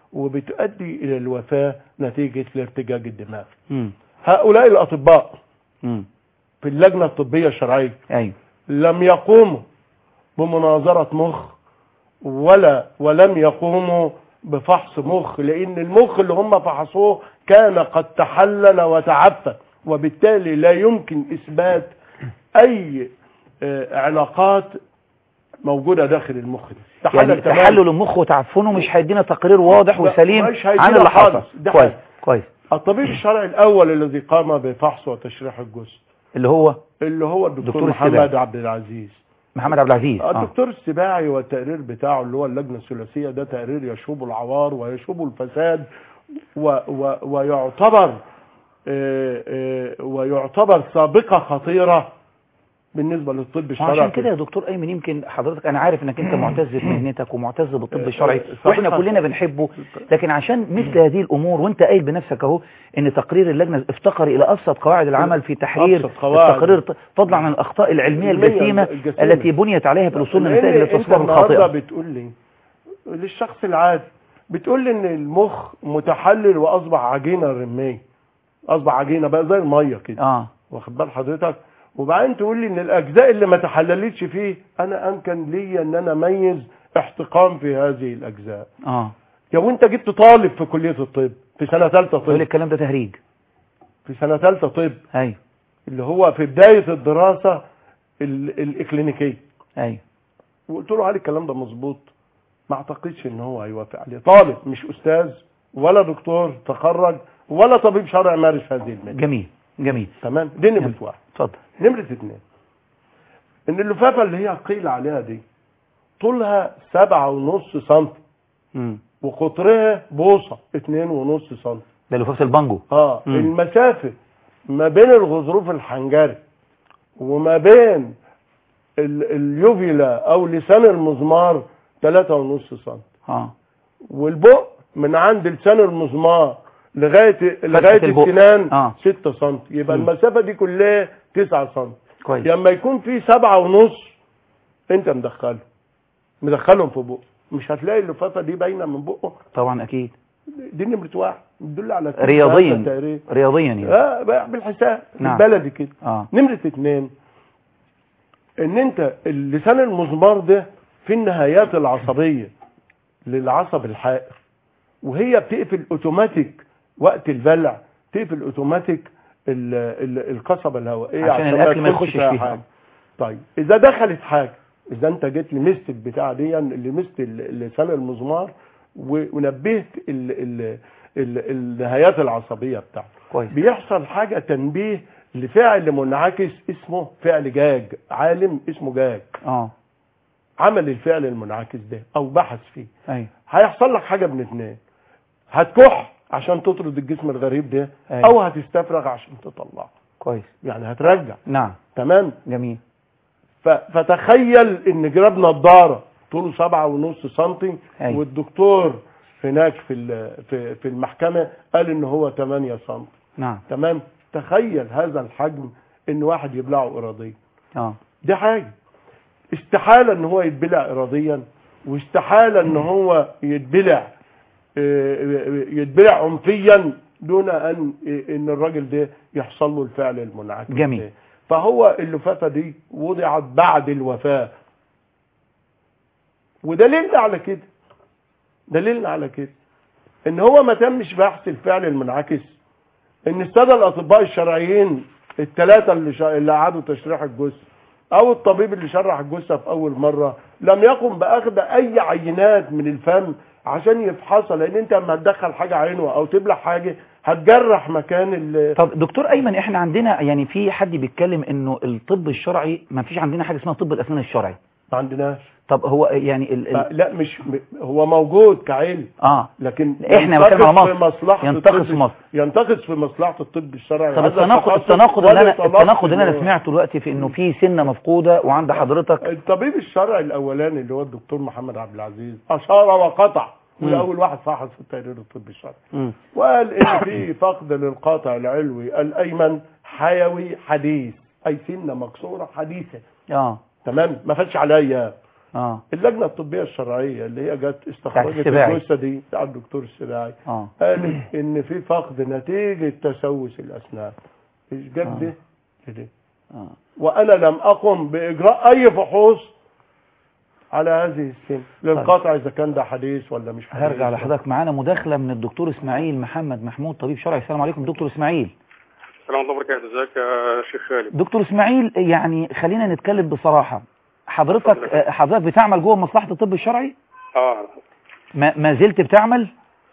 وبتؤدي الى الوفاه نتيجه الارتجاج الدماغي مم. هؤلاء الاطباء مم. في اللجنه الطبيه الشرعيه ايوه لم يقوموا بمناظره مخ ولا ولم يقوموا بفحص مخ لان المخ اللي هم فحصوه كان قد تحلل وتعفن وبالتالي لا يمكن اثبات اي آه، علاقات موجوده داخل المخ ده يعني تحلل تماماً. تحلل المخ وتعفنه مش هيدينا تقرير واضح لا، وسليم مش هيدينا عن اللي خالص. حصل ده كويس حقيقي. كويس الطبيب الشرعي الاول الذي قام بفحص وتشريح الجثه اللي هو اللي هو الدكتور دكتور محمد السباعي. عبد العزيز محمد عبد العزيز اه الدكتور السباعي والتقرير بتاعه اللي هو اللجنه الثلاثيه ده تقرير يشوب العوار ويشوب الفساد و و ويعتبر آه، آه، ويعتبر سابقه خطيره بالنسبه للطب الشرعي وعشان كده يا دكتور ايمن يمكن حضرتك انا عارف انك انت معتز بمهنتك ومعتز بالطب الشرعي واحنا صحيح. كلنا بنحبه لكن عشان مثل هذه الامور وانت قايل بنفسك اهو ان تقرير اللجنه افتقر الى ابسط قواعد العمل في تحرير أبسط قواعد. التقرير فضلا عن الاخطاء العلميه العلمية الجسيمه الجسيمة. التي بنيت عليها في الاصول لأن النتائج انت للتصوير النهارده الخاطئه بتقول لي للشخص العادي بتقول لي ان المخ متحلل واصبح عجينه رميه اصبح عجينه بقى زي الميه كده اه واخد بال حضرتك وبعدين تقول لي ان الاجزاء اللي ما تحللتش فيه انا امكن لي ان انا اميز احتقان في هذه الاجزاء اه يا وانت جبت طالب في كليه الطب في سنه ثالثه يقول طب الكلام ده تهريج في سنه ثالثه طب ايوه اللي هو في بدايه الدراسه ال- الاكلينيكيه ايوه وقلت له هل الكلام ده مظبوط ما اعتقدش ان هو هيوافق عليه طالب مش استاذ ولا دكتور تخرج ولا طبيب شرعي مارس هذه المهنه جميل جميل تمام دي نمره واحد اتفضل نمرة اتنين ان اللفافة اللي هي قيل عليها دي طولها سبعة ونص سنتي امم وقطرها بوصة اتنين ونص سنتي ده لفافه البانجو اه مم. المسافة ما بين الغضروف الحنجري وما بين ال- اليوفيلا او لسان المزمار تلاتة ونص سنتي اه والبق من عند لسان المزمار لغاية لغاية البق. السنان آه. 6 سم يبقى مم. المسافة دي كلها 9 سم كويس لما يكون في سبعة ونص انت مدخله مدخلهم في بقه مش هتلاقي اللفافة دي باينة من بقه طبعا اكيد دي نمرة واحد بتدل على كده رياضياً. هذا التقرير. رياضيا يعني اه بقى بالحساب نعم. بالبلدي كده اه نمرة اتنين ان انت اللسان المزمار ده في النهايات العصبية للعصب الحائر وهي بتقفل اوتوماتيك وقت البلع تقفل اوتوماتيك ال- ال- القصبة الهوائية عشان الأكل ما يدخلش يخشش فيها. حاجة. طيب اذا دخلت حاجة اذا انت جيت لمست البتاع دي لمست ال- لسان المزمار و- ونبهت ال ال ال النهايات العصبية بتاعته كويس بيحصل حاجة تنبيه لفعل منعكس اسمه فعل جاج عالم اسمه جاج اه عمل الفعل المنعكس ده او بحث فيه ايوه هيحصل لك حاجة من اتنين هتكح عشان تطرد الجسم الغريب ده أيوة. او هتستفرغ عشان تطلعه كويس يعني هترجع نعم تمام جميل ف- فتخيل ان جراب نظارة طوله سبعة ونص سنتي أيوة. والدكتور هناك في ال- في في المحكمة قال ان هو 8 سنتي نعم تمام تخيل هذا الحجم ان واحد يبلعه اراديا اه دي حاجة استحالة ان هو يتبلع اراديا واستحالة ان هو يتبلع آه، يتبلع عنفيا دون ان ان الراجل ده يحصل له الفعل المنعكس جميل. ده. فهو اللفافة دي وضعت بعد الوفاة ودليلنا على كده دليلنا على كده ان هو ما تمش بحث الفعل المنعكس ان الساده الاطباء الشرعيين الثلاثه اللي شا... اللي قعدوا تشريح الجثه او الطبيب اللي شرح الجثه في اول مره لم يقم باخذ اي عينات من الفم عشان يفحصها لان انت لما تدخل حاجه عينه او تبلع حاجه هتجرح مكان ال... طب دكتور ايمن احنا عندنا يعني في حد بيتكلم انه الطب الشرعي ما فيش عندنا حاجه اسمها طب الاسنان الشرعي ما عندناش طب هو يعني ال... ال... لا مش م- هو موجود كعلم اه لكن إحنا بنتكلم على ينتقص مصر. في مصلحه ينتقص الطب- في مصر. ينتقص في مصلحه الطب الشرعي طب هذا التناقض التخصص التناقض اللي انا وليتلقى التناقض اللي انا إنه- سمعته دلوقتي في انه في سنه مفقوده وعند حضرتك الطبيب الشرعي الاولاني اللي هو الدكتور محمد عبد العزيز اشار وقطع مم. وده اول واحد فحص في التقرير الطبي الشرعي مم. وقال ان في فقد للقاطع العلوي الايمن حيوي حديث اي سنه مكسوره حديثه اه تمام ما فاتش عليا اه اللجنه الطبيه الشرعيه اللي هي جت استخرجت السباعي. الجثه دي بتاع الدكتور السباعي اه قالت ان في فقد نتيجه تسوس الاسنان ايش آه. جاب ده كده اه وانا لم اقم باجراء اي فحوص على هذه السن للقطع اذا كان ده حديث ولا مش حديث هرجع لحضرتك معانا مداخله من الدكتور اسماعيل محمد محمود طبيب شرعي السلام عليكم دكتور اسماعيل السلام عليكم وبركاته ازيك يا شيخ خالد دكتور اسماعيل يعني خلينا نتكلم بصراحه حضرتك آه، حضرتك بتعمل جوه مصلحه الطب الشرعي اه ما, ما زلت بتعمل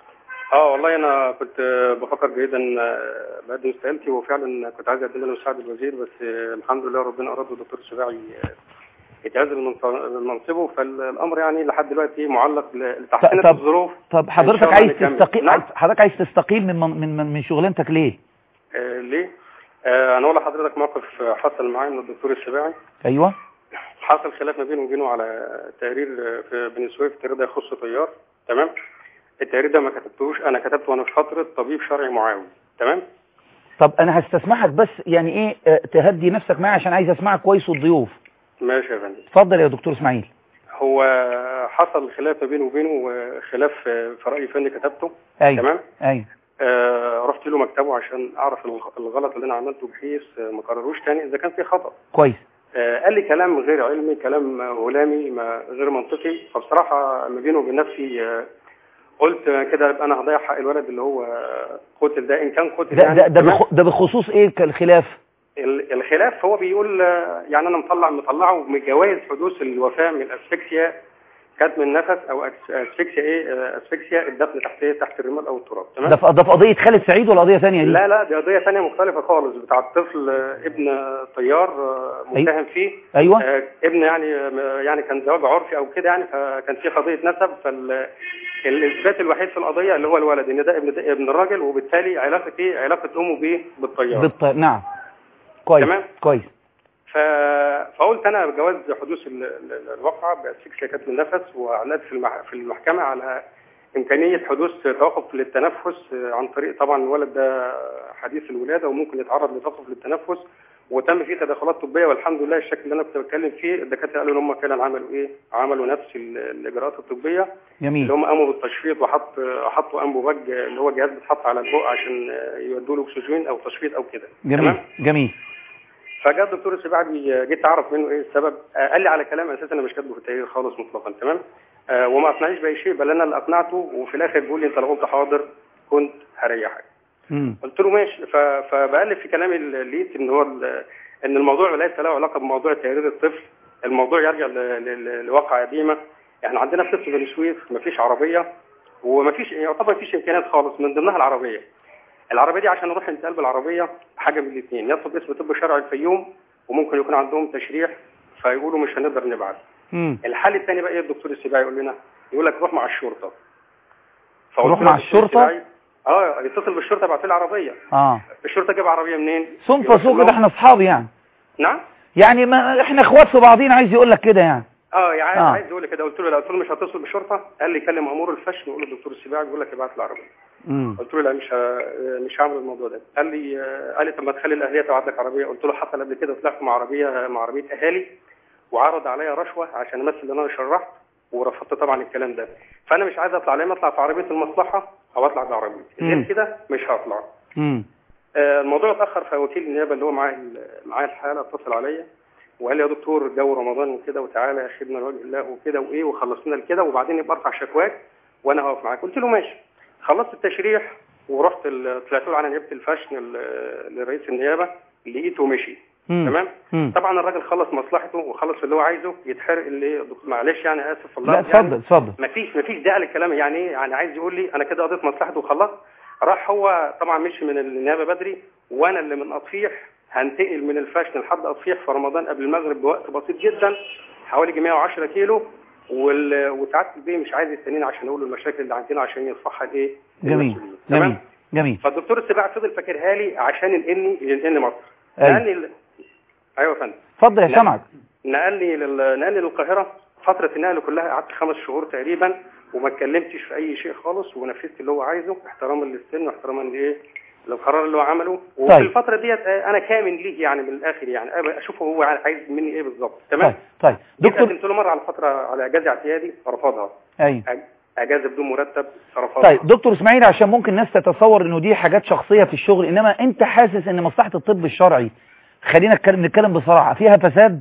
اه والله انا كنت آه، بفكر جيدا آه، بقدم استقالتي وفعلا كنت عايز اقدم له مساعد الوزير بس آه، الحمد لله ربنا اراد الدكتور السباعي آه، يتعزل من من منصبه فالامر يعني لحد دلوقتي معلق ل- لتحسين طب- الظروف طب إن حضرتك شاء الله عايز نكمل. تستقيل نعم. عايز- حضرتك عايز تستقيل من من من, من شغلانتك ليه آه، ليه؟ آه، انا اقول لحضرتك موقف آه، حصل معايا من الدكتور السباعي ايوه حصل خلاف ما بينه وبينه على تقرير في بني سويف التقرير ده يخص طيار تمام التقرير ده ما كتبتهوش انا كتبته وانا في فتره طبيب شرعي معاون تمام طب انا هستسمحك بس يعني ايه آه، تهدي نفسك معايا عشان عايز اسمعك كويس والضيوف ماشي يا فندم اتفضل يا دكتور اسماعيل هو حصل خلاف ما بينه وبينه آه، خلاف آه، في راي فني كتبته ايوه تمام ايوه آه رحت له مكتبه عشان اعرف الغ- الغلط اللي انا عملته بحيث آه، ما كرروش تاني اذا كان في خطا كويس آه، قال لي كلام غير علمي كلام آه، هلامي ما غير منطقي فبصراحة ما بينه وبين نفسي آه، قلت آه، كده يبقى انا هضيع حق الولد اللي هو آه، قتل ده ان كان قتل ده يعني ده ده, تمام؟ بخ... ده بخصوص ايه الخلاف ال- الخلاف هو بيقول آه، يعني انا مطلع مطلعه من جوائز حدوث الوفاة من الاسفكسيا كتم النفس او أس- اسفكسيا ايه آه، اسفكسيا الدفن تحت إيه؟ تحت الرمال او التراب تمام ده في ده في قضيه خالد سعيد ولا قضيه ثانيه دي لا لا دي قضية ثانية مختلفة خالص بتاع الطفل آه، ابن طيار آه، متهم فيه ايوه آه، ابن يعني آه، يعني كان زواج عرفي او كده يعني فكان في قضيه نسب فالاثبات الوحيد في القضيه اللي هو الولد ان ده ابن ده ابن الراجل وبالتالي علاقه ايه علاقه امه بيه بالطيار بالط... نعم كويس تمام. كويس ف... فقلت انا بجواز حدوث ال- ال- الواقعه باسفكسيا كتم النفس واعلنت في المح... في المحكمه على امكانيه حدوث توقف للتنفس آه، عن طريق طبعا الولد ده حديث الولاده وممكن يتعرض لتوقف للتنفس وتم فيه تدخلات طبيه والحمد لله الشكل اللي انا كنت بتكلم فيه الدكاتره قالوا ان هم فعلا عملوا ايه؟ عملوا نفس ال- الاجراءات الطبيه اللي جميل هم قاموا بالتشفيط وحط حطوا انبوباج اللي هو جهاز بيتحط على البق عشان يودوا له اكسجين او تشفيط او كده جميل تمام؟ جميل فجاء الدكتور السباعي جيت اعرف منه ايه السبب آه، قال لي على كلام اساسا انا مش كاتبه في التقرير خالص مطلقا تمام آه، وما اقنعنيش باي شيء بل انا اللي اقنعته وفي الاخر بيقول لي انت لو قلت حاضر كنت هريحك مم. قلت له ماشي ف- فبقلب في كلامي اللي لقيت ان هو ال- ان الموضوع ليس له علاقه بموضوع تهرير الطفل الموضوع يرجع ل- ل- لواقع قديمه احنا عندنا في قسم بني سويف مفيش عربيه ومفيش يعتبر مفيش امكانيات خالص من ضمنها العربيه العربيه دي عشان نروح نتقال بالعربيه حاجه من الاثنين يطلب اسم طب شرعي الفيوم وممكن يكون عندهم تشريح فيقولوا مش هنقدر نبعت مم. الحل الثاني بقى ايه الدكتور السباعي يقول لنا يقول لك روح مع الشرطه فقلت روح له مع الدكتور الشرطة؟ السباعي، اه يتصل بالشرطه ابعت لي عربيه اه الشرطه جاب عربيه منين صنف يروح سوق لهم- ده احنا اصحاب يعني نعم يعني ما احنا اخوات في بعضينا عايز يقول لك كده يعني اه يعني آه. آه. عايز يقول لي كده قلت له لا قلت له مش هتصل بالشرطه قال لي كلم امور الفشل وقول للدكتور السباعي بيقول لك ابعت لي العربيه مم. قلت له لا مش ه... مش هعمل الموضوع ده قال لي قال لي طب ما تخلي الاهليه تبعت لك عربيه قلت له حصل قبل كده طلعت مع عربيه مع عربيه اهالي وعرض عليا رشوه عشان امثل ان انا شرحت ورفضت طبعا الكلام ده فانا مش عايز اطلع لا اما اطلع في عربيه المصلحه او اطلع بعربيه مم. غير كده مش هطلع مم. آه، الموضوع اتاخر فوكيل النيابه اللي هو معاه ال- معاه الحاله اتصل عليا وقال لي يا دكتور جو رمضان وكده وتعالى يا خدمه لوجه الله وكده وايه وخلصنا لكده وبعدين يبقى ارفع شكواك وانا هقف معاك قلت له ماشي خلصت التشريح ورحت ال- طلعت له على نيابه الفشن ل- لرئيس النيابه لقيته مشي مم. تمام مم. طبعا الراجل خلص مصلحته وخلص اللي هو عايزه يتحرق اللي دكتور معلش يعني اسف والله لا اتفضل يعني اتفضل مفيش مفيش داعي للكلام يعني ايه يعني عايز يقول لي انا كده قضيت مصلحته وخلاص راح هو طبعا مشي من النيابه بدري وانا اللي من اطفيح هنتقل من الفاشن لحد اطفيح في رمضان قبل المغرب بوقت بسيط جدا حوالي 110 كيلو وال- وسعاده البيه مش عايز يستنيني عشان اقول له المشاكل اللي عندنا عشان يصفحها الايه جميل المسؤولين. تمام جميل جميل فالدكتور السباع فضل فاكرها لي عشان ينقلني ينقلني مصر أيوة. نقلني ال- ايوه يا فندم اتفضل يا لا. سمعك نقلني لل... نقلني للقاهره فتره النقل كلها قعدت خمس شهور تقريبا وما اتكلمتش في اي شيء خالص ونفذت اللي هو عايزه احتراما للسن واحتراما لايه للقرار اللي هو عمله وفي طيب. الفتره ديت آه، انا كامن ليه يعني من الاخر يعني أبقى اشوفه هو عايز مني ايه بالظبط تمام طيب طيب جيت دكتور قدمت له مره على فتره على اجازه اعتيادي فرفضها ايوه أج- اجازه بدون مرتب فرفضها طيب دكتور اسماعيل عشان ممكن الناس تتصور انه دي حاجات شخصية في الشغل انما انت حاسس ان مصلحة الطب الشرعي خلينا نتكلم نتكلم بصراحة فيها فساد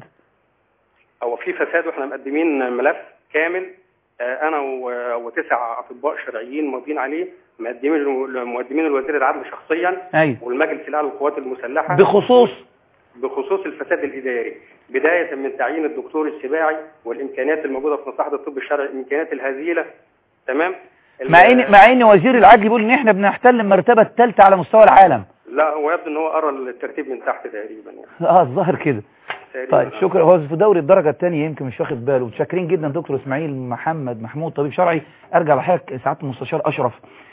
هو في فساد واحنا مقدمين ملف كامل آه، انا و- وتسع اطباء شرعيين ماضيين عليه مقدمين مقدمين الوزير العدل شخصيا ايوه والمجلس الاعلى للقوات المسلحه بخصوص بخصوص الفساد الاداري بدايه من تعيين الدكتور السباعي والامكانيات الموجوده في مصلحه الطب الشرعي الامكانيات الهزيله تمام مع ان مع ان وزير العدل بيقول ان احنا بنحتل المرتبة الثالثة على مستوى العالم لا هو يبدو ان هو قرا الترتيب من تحت تقريبا يعني اه الظاهر كده تقريبا طيب شكرا هو في دوري الدرجة الثانية يمكن مش واخد باله متشكرين جدا دكتور اسماعيل محمد محمود طبيب شرعي ارجع لحضرتك سعاده المستشار اشرف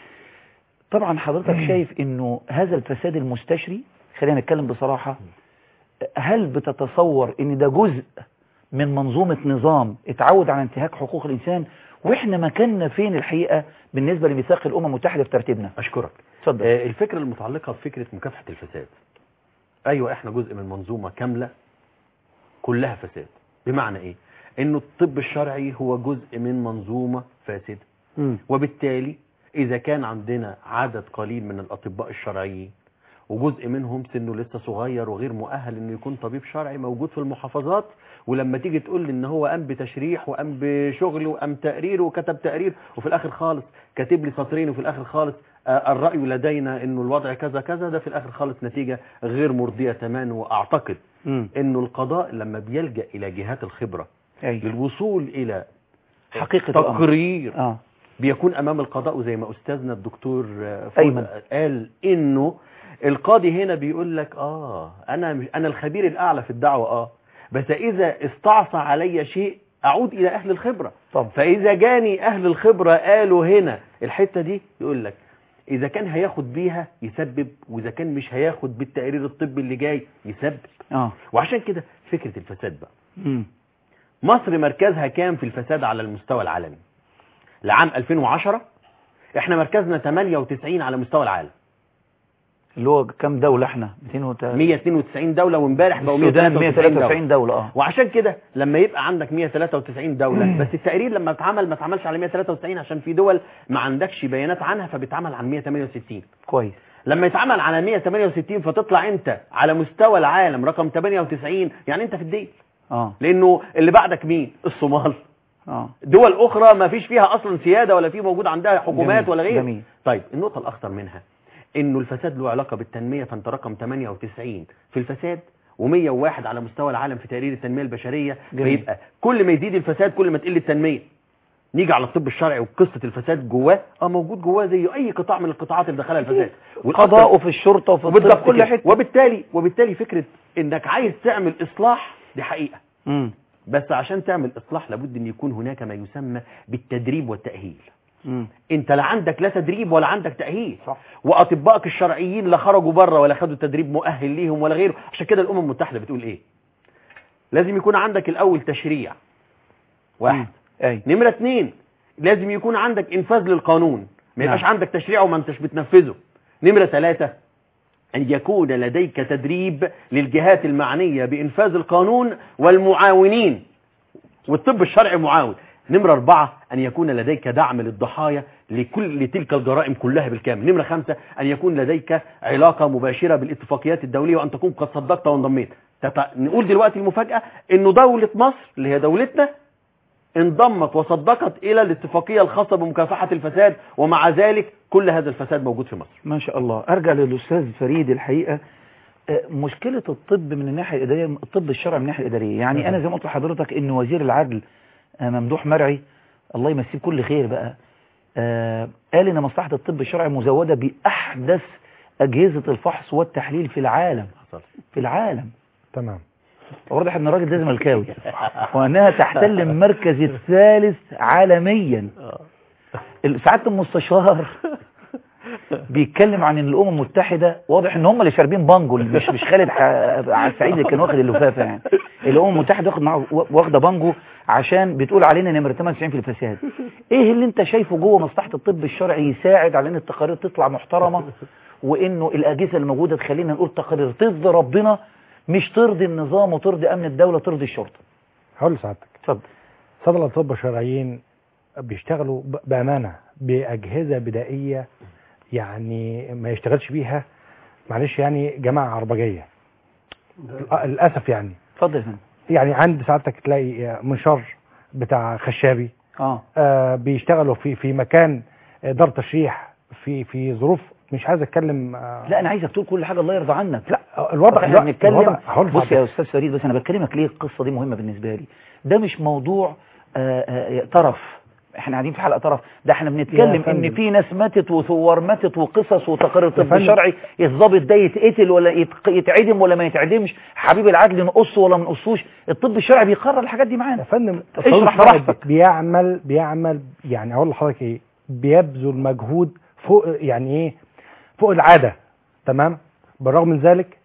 طبعا حضرتك شايف انه هذا الفساد المستشري خلينا نتكلم بصراحة هل بتتصور ان ده جزء من منظومة نظام اتعود على انتهاك حقوق الانسان واحنا مكاننا فين الحقيقة بالنسبة لميثاق الامم المتحدة في ترتيبنا اشكرك اتفضل آه، الفكرة المتعلقة بفكرة مكافحة الفساد ايوه احنا جزء من منظومة كاملة كلها فساد بمعنى ايه انه الطب الشرعي هو جزء من منظومة فاسدة وبالتالي اذا كان عندنا عدد قليل من الاطباء الشرعيين وجزء منهم سنه لسه صغير وغير مؤهل انه يكون طبيب شرعي موجود في المحافظات ولما تيجي تقول لي ان هو قام بتشريح وقام بشغل وقام تقرير وكتب تقرير وفي الاخر خالص كاتب لي سطرين وفي الاخر خالص آه، الرأي لدينا انه الوضع كذا كذا ده في الاخر خالص نتيجة غير مرضية تماما واعتقد امم انه القضاء لما بيلجأ الى جهات الخبرة ايوه للوصول الى حقيقة الامر تقرير اه بيكون امام القضاء وزي ما استاذنا الدكتور آه، أيمن. فوزي قال انه القاضي هنا بيقول لك اه انا مش- انا الخبير الاعلى في الدعوه اه بس اذا استعصى علي شيء اعود الى اهل الخبره طب فاذا جاني اهل الخبره قالوا هنا الحته دي يقول لك اذا كان هياخد بيها يسبب واذا كان مش هياخد بالتقرير الطبي اللي جاي يسبب اه وعشان كده فكره الفساد بقى امم مصر مركزها كام في الفساد على المستوى العالمي لعام 2010 احنا مركزنا 98 على مستوى العالم اللي هو كام دولة احنا 203 192 دولة وامبارح بقوا السودان 193 دولة 193 دولة اه وعشان كده لما يبقى عندك 193 دولة بس التقرير لما اتعمل ما اتعملش على 193 عشان في دول ما عندكش بيانات عنها فبيتعمل عن 168 كويس لما يتعمل على 168 فتطلع انت على مستوى العالم رقم 98 يعني انت في الديل اه لانه اللي بعدك مين الصومال اه دول اخرى ما فيش فيها اصلا سيادة ولا في موجود عندها حكومات جميل، ولا غير جميل. طيب النقطة الاخطر منها انه الفساد له علاقة بالتنمية فانت رقم 98 في الفساد و101 على مستوى العالم في تقرير التنمية البشرية جميل. فيبقى كل ما يزيد الفساد كل ما تقل التنمية نيجي على الطب الشرعي وقصة الفساد جواه اه موجود جواه زي اي قطاع من القطاعات اللي دخلها الفساد قضاء في الشرطة وفي الطب وبالضبط كل كده. حتة وبالتالي وبالتالي فكرة انك عايز تعمل اصلاح دي حقيقة امم بس عشان تعمل اصلاح لابد ان يكون هناك ما يسمى بالتدريب والتأهيل امم انت لا عندك لا تدريب ولا عندك تأهيل صح. واطبائك الشرعيين لا خرجوا بره ولا خدوا تدريب مؤهل ليهم ولا غيره عشان كده الامم المتحدة بتقول ايه لازم يكون عندك الاول تشريع واحد اي نمرة اتنين لازم يكون عندك انفاذ للقانون ما يبقاش نعم. عندك تشريع وما انتش بتنفذه نمرة ثلاثة أن يكون لديك تدريب للجهات المعنية بإنفاذ القانون والمعاونين والطب الشرعي معاون نمرة أربعة أن يكون لديك دعم للضحايا لكل لتلك الجرائم كلها بالكامل نمرة خمسة أن يكون لديك علاقة مباشرة بالاتفاقيات الدولية وأن تكون قد صدقت وانضميت تت- نقول دلوقتي المفاجأة أنه دولة مصر اللي هي دولتنا انضمت وصدقت إلى الاتفاقية الخاصة بمكافحة الفساد ومع ذلك كل هذا الفساد موجود في مصر ما شاء الله ارجع للاستاذ فريد الحقيقه آه، مشكله الطب من الناحيه الاداريه الطب الشرعي من الناحيه الاداريه يعني انا زي ما قلت لحضرتك ان وزير العدل آه، ممدوح مرعي الله يمسيه بكل خير بقى آه، قال ان مصلحه الطب الشرعي مزوده باحدث اجهزه الفحص والتحليل في العالم حصل في العالم تمام واضح ان الراجل ده زملكاوي وانها تحتل المركز الثالث عالميا سعاده المستشار بيتكلم عن ان الامم المتحده واضح ان هم اللي شاربين بانجو مش مش خالد ح- عبد السعيد اللي كان واخد اللفافه يعني الامم المتحده واخد معاه واخده بانجو عشان بتقول علينا نمره 98 في الفساد ايه اللي انت شايفه جوه مصلحه الطب الشرعي يساعد على ان التقارير تطلع محترمه وانه الاجهزه الموجوده تخلينا نقول تقارير ترضي ربنا مش ترضي النظام وترضي امن الدوله ترضي الشرطه هقول لسعادتك اتفضل صدر الاطباء الشرعيين بيشتغلوا ب- بامانه باجهزه بدائيه يعني ما يشتغلش بيها معلش يعني جماعه عربجيه للاسف يعني اتفضل يا فندم يعني عند سعادتك تلاقي منشار بتاع خشابي اه آه بيشتغلوا في في مكان آه، دار تشريح في في ظروف مش عايز اتكلم آه لا انا عايزك تقول كل حاجه الله يرضى عنك لا الوضع احنا لا، بنتكلم الوضع- هقول بص يا لحضرتك. استاذ فريد بس انا بكلمك ليه القصه دي مهمه بالنسبه لي ده مش موضوع آه، آه، طرف احنا قاعدين في حلقه طرف ده احنا بنتكلم فندم. ان في ناس ماتت وثوار ماتت وقصص وتقارير طب فندم. شرعي الضابط ده يتقتل ولا يتق- يتعدم ولا ما يتعدمش حبيب العدل نقصه ولا ما نقصوش الطب الشرعي بيقرر الحاجات دي يا معانا فندم اشرح الطبيب الشرعي براحتك. بيعمل بيعمل يعني اقول لحضرتك ايه بيبذل مجهود فوق يعني ايه فوق العاده تمام بالرغم من ذلك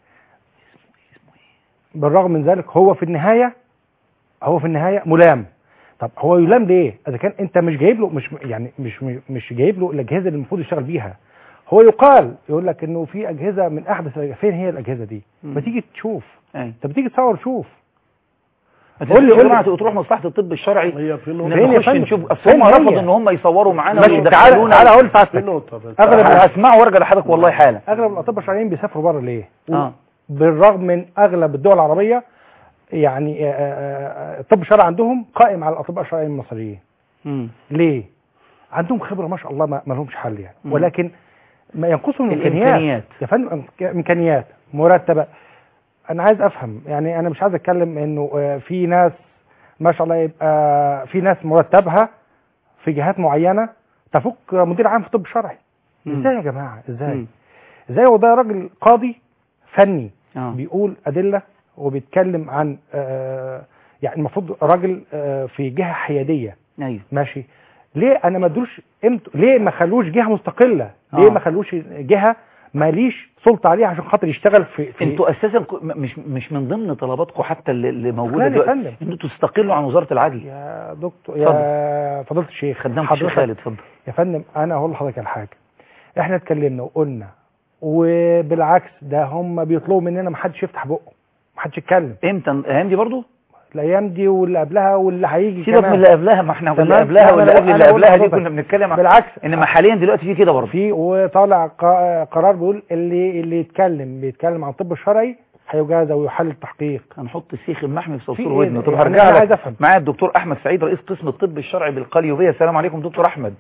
بالرغم من ذلك هو في النهايه هو في النهايه ملام طب هو يلام ليه اذا كان انت مش جايب له مش يعني مش مش جايب له الاجهزه اللي المفروض يشتغل بيها هو يقال يقول لك انه في اجهزه من احدث فين هي الاجهزه دي ما تيجي تشوف ايوه انت بتيجي تصور شوف قول قول لي لي- قول قول لي. لي تروح مصلحه الطب الشرعي هي في نقطة فين يا نخش فندم؟ نشوف اصل فين هم هي؟ رفضوا ان هم يصوروا معانا ماشي تعالى ويدخلونا تعالى اقول في لسعادتك نقطة بس اغلب هسمعه وارجع لحضرتك والله حالا اغلب الاطباء الشرعيين بيسافروا بره ليه؟ اه بالرغم من اغلب الدول العربيه يعني آه، آه، آه، الطب الشرعي عندهم قائم على الاطباء الشرعيين المصريين مم. ليه؟ عندهم خبره ما شاء الله ما ما لهمش حل يعني مم. ولكن ما ينقصهم الإمكانيات. الامكانيات يا فندم إمك- امكانيات مرتبه انا عايز افهم يعني انا مش عايز اتكلم انه آه، في ناس ما شاء الله يبقى في ناس مرتبها في جهات معينه تفوق مدير عام في الطب الشرعي مم. ازاي يا جماعه ازاي مم. ازاي هو ده راجل قاضي فني اه بيقول ادله وبيتكلم عن آه، يعني المفروض راجل آه، في جهه حياديه ايوه ماشي ليه انا ما ادوش قيمته ليه ما خلوش جهه مستقله ليه آه. ما خلوش جهه ماليش سلطه عليها عشان خاطر يشتغل في, في انتوا اساسا ك- م- مش مش من ضمن طلباتكم حتى اللي- اللي موجوده لا يا دلوقتي فندم. ان انتوا تستقلوا عن وزاره العدل يا دكتور يا فضيله الشيخ خدام الشيخ حضرتك- خالد اتفضل يا فندم انا هقول لحضرتك على حاجه احنا اتكلمنا وقلنا وبالعكس ده هم بيطلبوا مننا ما حدش يفتح بقه ما حدش يتكلم امتى الايام دي برضو الايام دي واللي قبلها واللي هيجي سيبك من اللي قبلها ما احنا تمام. اللي قبلها لا، واللي أنا- قبل اللي أنا بقول قبلها دي لحضرتك. كنا بنتكلم عن بالعكس انما حاليا دلوقتي في كده برضه في وطالع قا- قرار بيقول اللي اللي يتكلم بيتكلم عن الطب الشرعي هيجازى ويحل التحقيق هنحط السيخ المحمي في في صرصور إيه؟ ودنه طب يعني هرجع أنا لك عايز أفهم. معايا الدكتور احمد سعيد رئيس قسم الطب الشرعي بالقليوبيه السلام عليكم دكتور احمد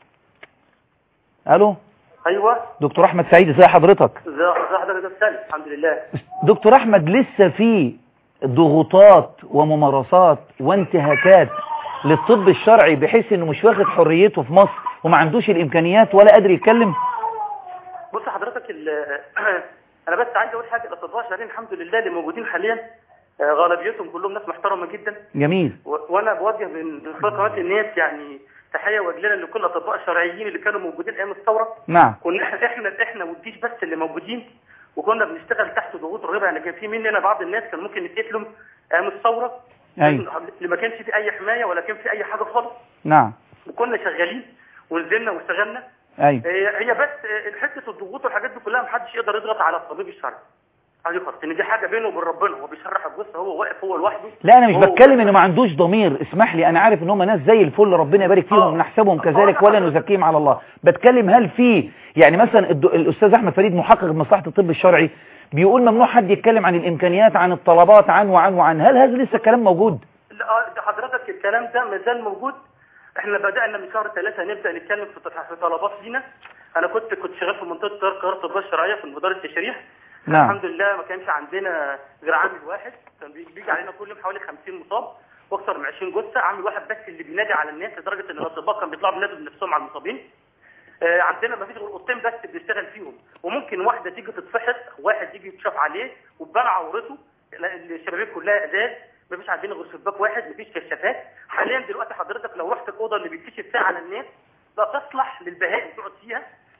الو ايوه دكتور احمد سعيد ازي حضرتك ازي ازي حضرتك يا استاذ الحمد لله دكتور احمد لسه في ضغوطات وممارسات وانتهاكات للطب الشرعي بحيث انه مش واخد حريته في مصر وما عندوش الامكانيات ولا قادر يتكلم بص حضرتك ال- انا بس عايز اقول حاجه الاطباء الشرعيين الحمد لله اللي موجودين حاليا آه، غالبيتهم كلهم ناس محترمه جدا جميل و- وانا بوجه من من خلال قناه الناس يعني تحيه واجلالا لكل الاطباء الشرعيين اللي كانوا موجودين ايام الثوره نعم كنا احنا احنا احنا والجيش بس اللي موجودين وكنا بنشتغل تحت ضغوط رهيبه يعني كان في مننا بعض الناس كان ممكن يتقتلوا ايام الثوره ايوه اللي ما كانش في اي حمايه ولا كان في اي حاجه خالص نعم وكنا شغالين ونزلنا واشتغلنا ايوه هي هي بس حته الضغوط والحاجات دي كلها محدش يقدر يضغط على الطبيب الشرعي عايز يخلص ان دي حاجه بينه وبين ربنا هو بيشرح الجثه هو واقف هو لوحده لا انا مش هو- بتكلم انه ما عندوش ضمير اسمح لي انا عارف ان هم ناس زي الفل ربنا يبارك فيهم آه. ونحسبهم آه، كذلك آه، ولا آه. نزكيهم على الله بتكلم هل في يعني مثلا الد- الاستاذ احمد فريد محقق مصلحه الطب الشرعي بيقول ممنوع حد يتكلم عن الامكانيات عن الطلبات عن وعن وعن هل هذا لسه كلام موجود لا، آه، ده حضرتك الكلام ده ما زال موجود احنا بدانا من شهر ثلاثة نبدا نتكلم في في طلبات لينا انا كنت كنت شغال في منطقه قرار قرار الطب الشرعيه في مدار التشريح نعم الحمد لله ما كانش عندنا غير عامل واحد كان بيجي بيجي علينا كل يوم حوالي 50 مصاب واكثر من 20 جثه عامل واحد بس اللي بينادي على الناس لدرجه ان الاطباء كانوا بيطلعوا بينادوا بنفسهم على المصابين آه، عندنا ما فيش غير اوضتين بس بنشتغل فيهم وممكن واحده تيجي تتفحص واحد يجي يتشاف عليه وتبان عورته لا، الشبابيك كلها ازاز ما فيش عندنا غير شباك واحد ما فيش كشافات حاليا دلوقتي حضرتك لو رحت الاوضه اللي بيتكشف فيها على الناس لا تصلح للبهائم تقعد فيها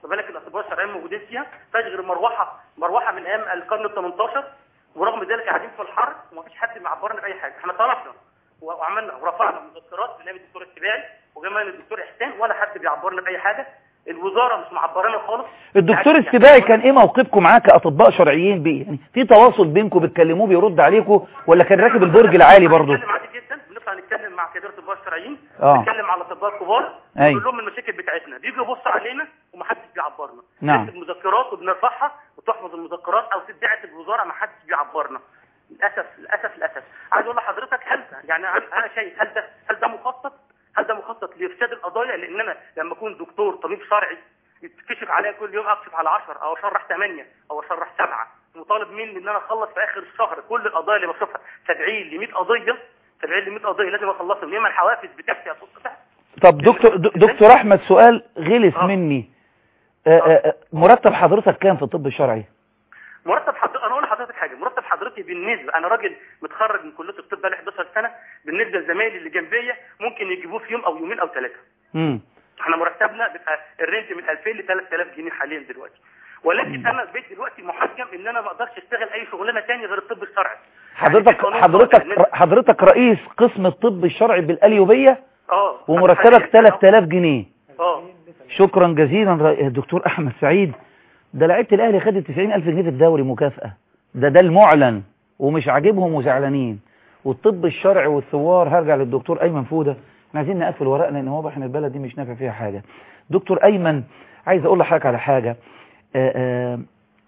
بالك الاطباء الشرعيين موجودين فيها فيهاش غير مروحه مروحه من ايام القرن ال 18 ورغم ذلك قاعدين في الحر ومفيش حد معبرنا باي حاجه احنا طلبنا و- وعملنا ورفعنا مذكرات بنائب الدكتور السباعي وجمال الدكتور احسان ولا حد بيعبرنا باي حاجه الوزاره مش معبرانا خالص الدكتور يعني- السباعي كان ايه موقفكم معاه كاطباء شرعيين بيه يعني في تواصل بينكم بتكلموه بيرد عليكم ولا كان راكب البرج العالي برضه بنتكلم عادي جدا بنطلع نتكلم مع كبار الاطباء الشرعيين آه. نتكلم على الاطباء الكبار أيوة. نقول لهم المشاكل بتاعتنا بيجوا يبصوا علينا ومحدش بيعبرنا نعم. نكتب مذكرات وبنرفعها وتحفظ المذكرات او تدعي الوزاره ما حدش بيعبرنا للاسف للاسف للاسف عايز اقول لحضرتك هل ده يعني انا أنا شايف هل ده هل ده مخطط هل ده مخطط لافساد القضايا لان انا لما اكون دكتور طبيب شرعي يتكشف عليا كل يوم اكشف على 10 او اشرح 8 او اشرح 7 مطالب مني ان انا اخلص في اخر الشهر كل القضايا اللي بشوفها 70 ل 100 قضيه 70 ل 100 قضيه لازم اخلصهم يا اما الحوافز بتاعتي هتتقطع طب دكتور د- دكتور احمد سؤال غلس آه. مني آه، آه، آه، مرتب حضرتك كام في الطب الشرعي مرتب حضرتك انا اقول لحضرتك حاجه مرتب حضرتك بالنسبه انا راجل متخرج من كليه الطب بقالي 11 سنه بالنسبه لزمايلي اللي جنبيا ممكن يجيبوه في يوم او يومين او ثلاثه امم احنا مرتبنا بيبقى الرينج من 2000 ل 3000 جنيه حاليا دلوقتي ولكن انا بقيت دلوقتي محجم ان انا ما اقدرش اشتغل اي شغلانه تاني غير الطب الشرعي يعني في حضرتك قانون حضرتك طالع إن- حضرتك رئيس قسم الطب الشرعي بالقليوبيه اه ومرتبك حالياً. 3000 جنيه اه شكرا جزيلا رأي- دكتور احمد سعيد ده لعيبه الاهلي خدت 90000 جنيه في الدوري مكافاه ده ده المعلن ومش عاجبهم وزعلانين والطب الشرعي والثوار هرجع للدكتور ايمن فوده احنا عايزين نقفل ورقنا لان واضح ان البلد دي مش نافع فيها حاجه دكتور ايمن عايز اقول لحضرتك على حاجه آآ آآ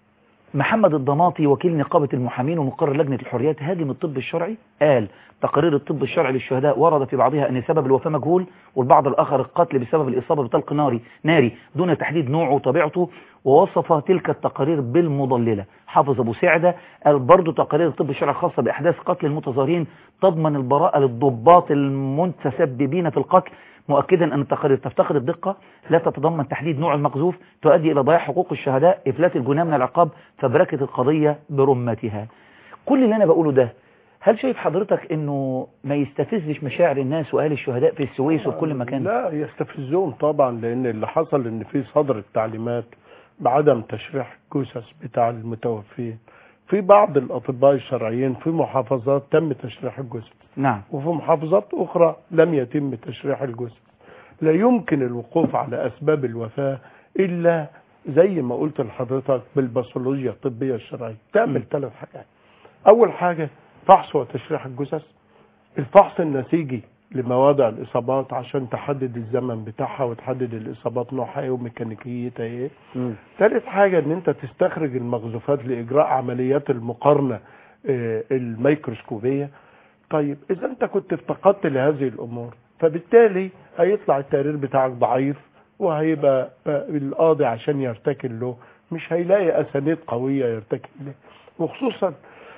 محمد الضماطي وكيل نقابة المحامين ومقرر لجنة الحريات هاجم الطب الشرعي قال تقارير الطب الشرعي للشهداء ورد في بعضها أن سبب الوفاة مجهول والبعض الآخر القتل بسبب الإصابة بطلق ناري ناري دون تحديد نوعه وطبيعته ووصف تلك التقارير بالمضللة حافظ أبو سعدة قال برضو تقارير الطب الشرعي الخاصة بأحداث قتل المتظاهرين تضمن البراءة للضباط المتسببين في القتل مؤكدا أن التقارير تفتقد الدقة لا تتضمن تحديد نوع المقذوف تؤدي إلى ضياع حقوق الشهداء إفلات الجناه من العقاب فبركة القضية برمتها كل اللي أنا بقوله ده هل شايف حضرتك أنه ما يستفزش مشاعر الناس وأهل الشهداء في السويس وفي كل مكان لا يستفزهم طبعا لان اللي حصل ان في صدر التعليمات بعدم تشريح الجثث بتاع المتوفين في بعض الاطباء الشرعيين في محافظات تم تشريح الجثث نعم وفي محافظات اخرى لم يتم تشريح الجثث لا يمكن الوقوف على اسباب الوفاه الا زي ما قلت لحضرتك بالباثولوجيا الطبيه الشرعيه تعمل ثلاث حاجات اول حاجه فحص وتشريح الجثث الفحص النسيجي لمواضع الاصابات عشان تحدد الزمن بتاعها وتحدد الاصابات نوعها ايه وميكانيكيتها ايه ثالث حاجه ان انت تستخرج المخزوفات لاجراء عمليات المقارنه آه، الميكروسكوبيه طيب اذا انت كنت افتقدت لهذه الامور فبالتالي هيطلع التقرير بتاعك ضعيف وهيبقى آه، القاضي عشان يرتكن له مش هيلاقي اسانيد قويه يرتكن له وخصوصا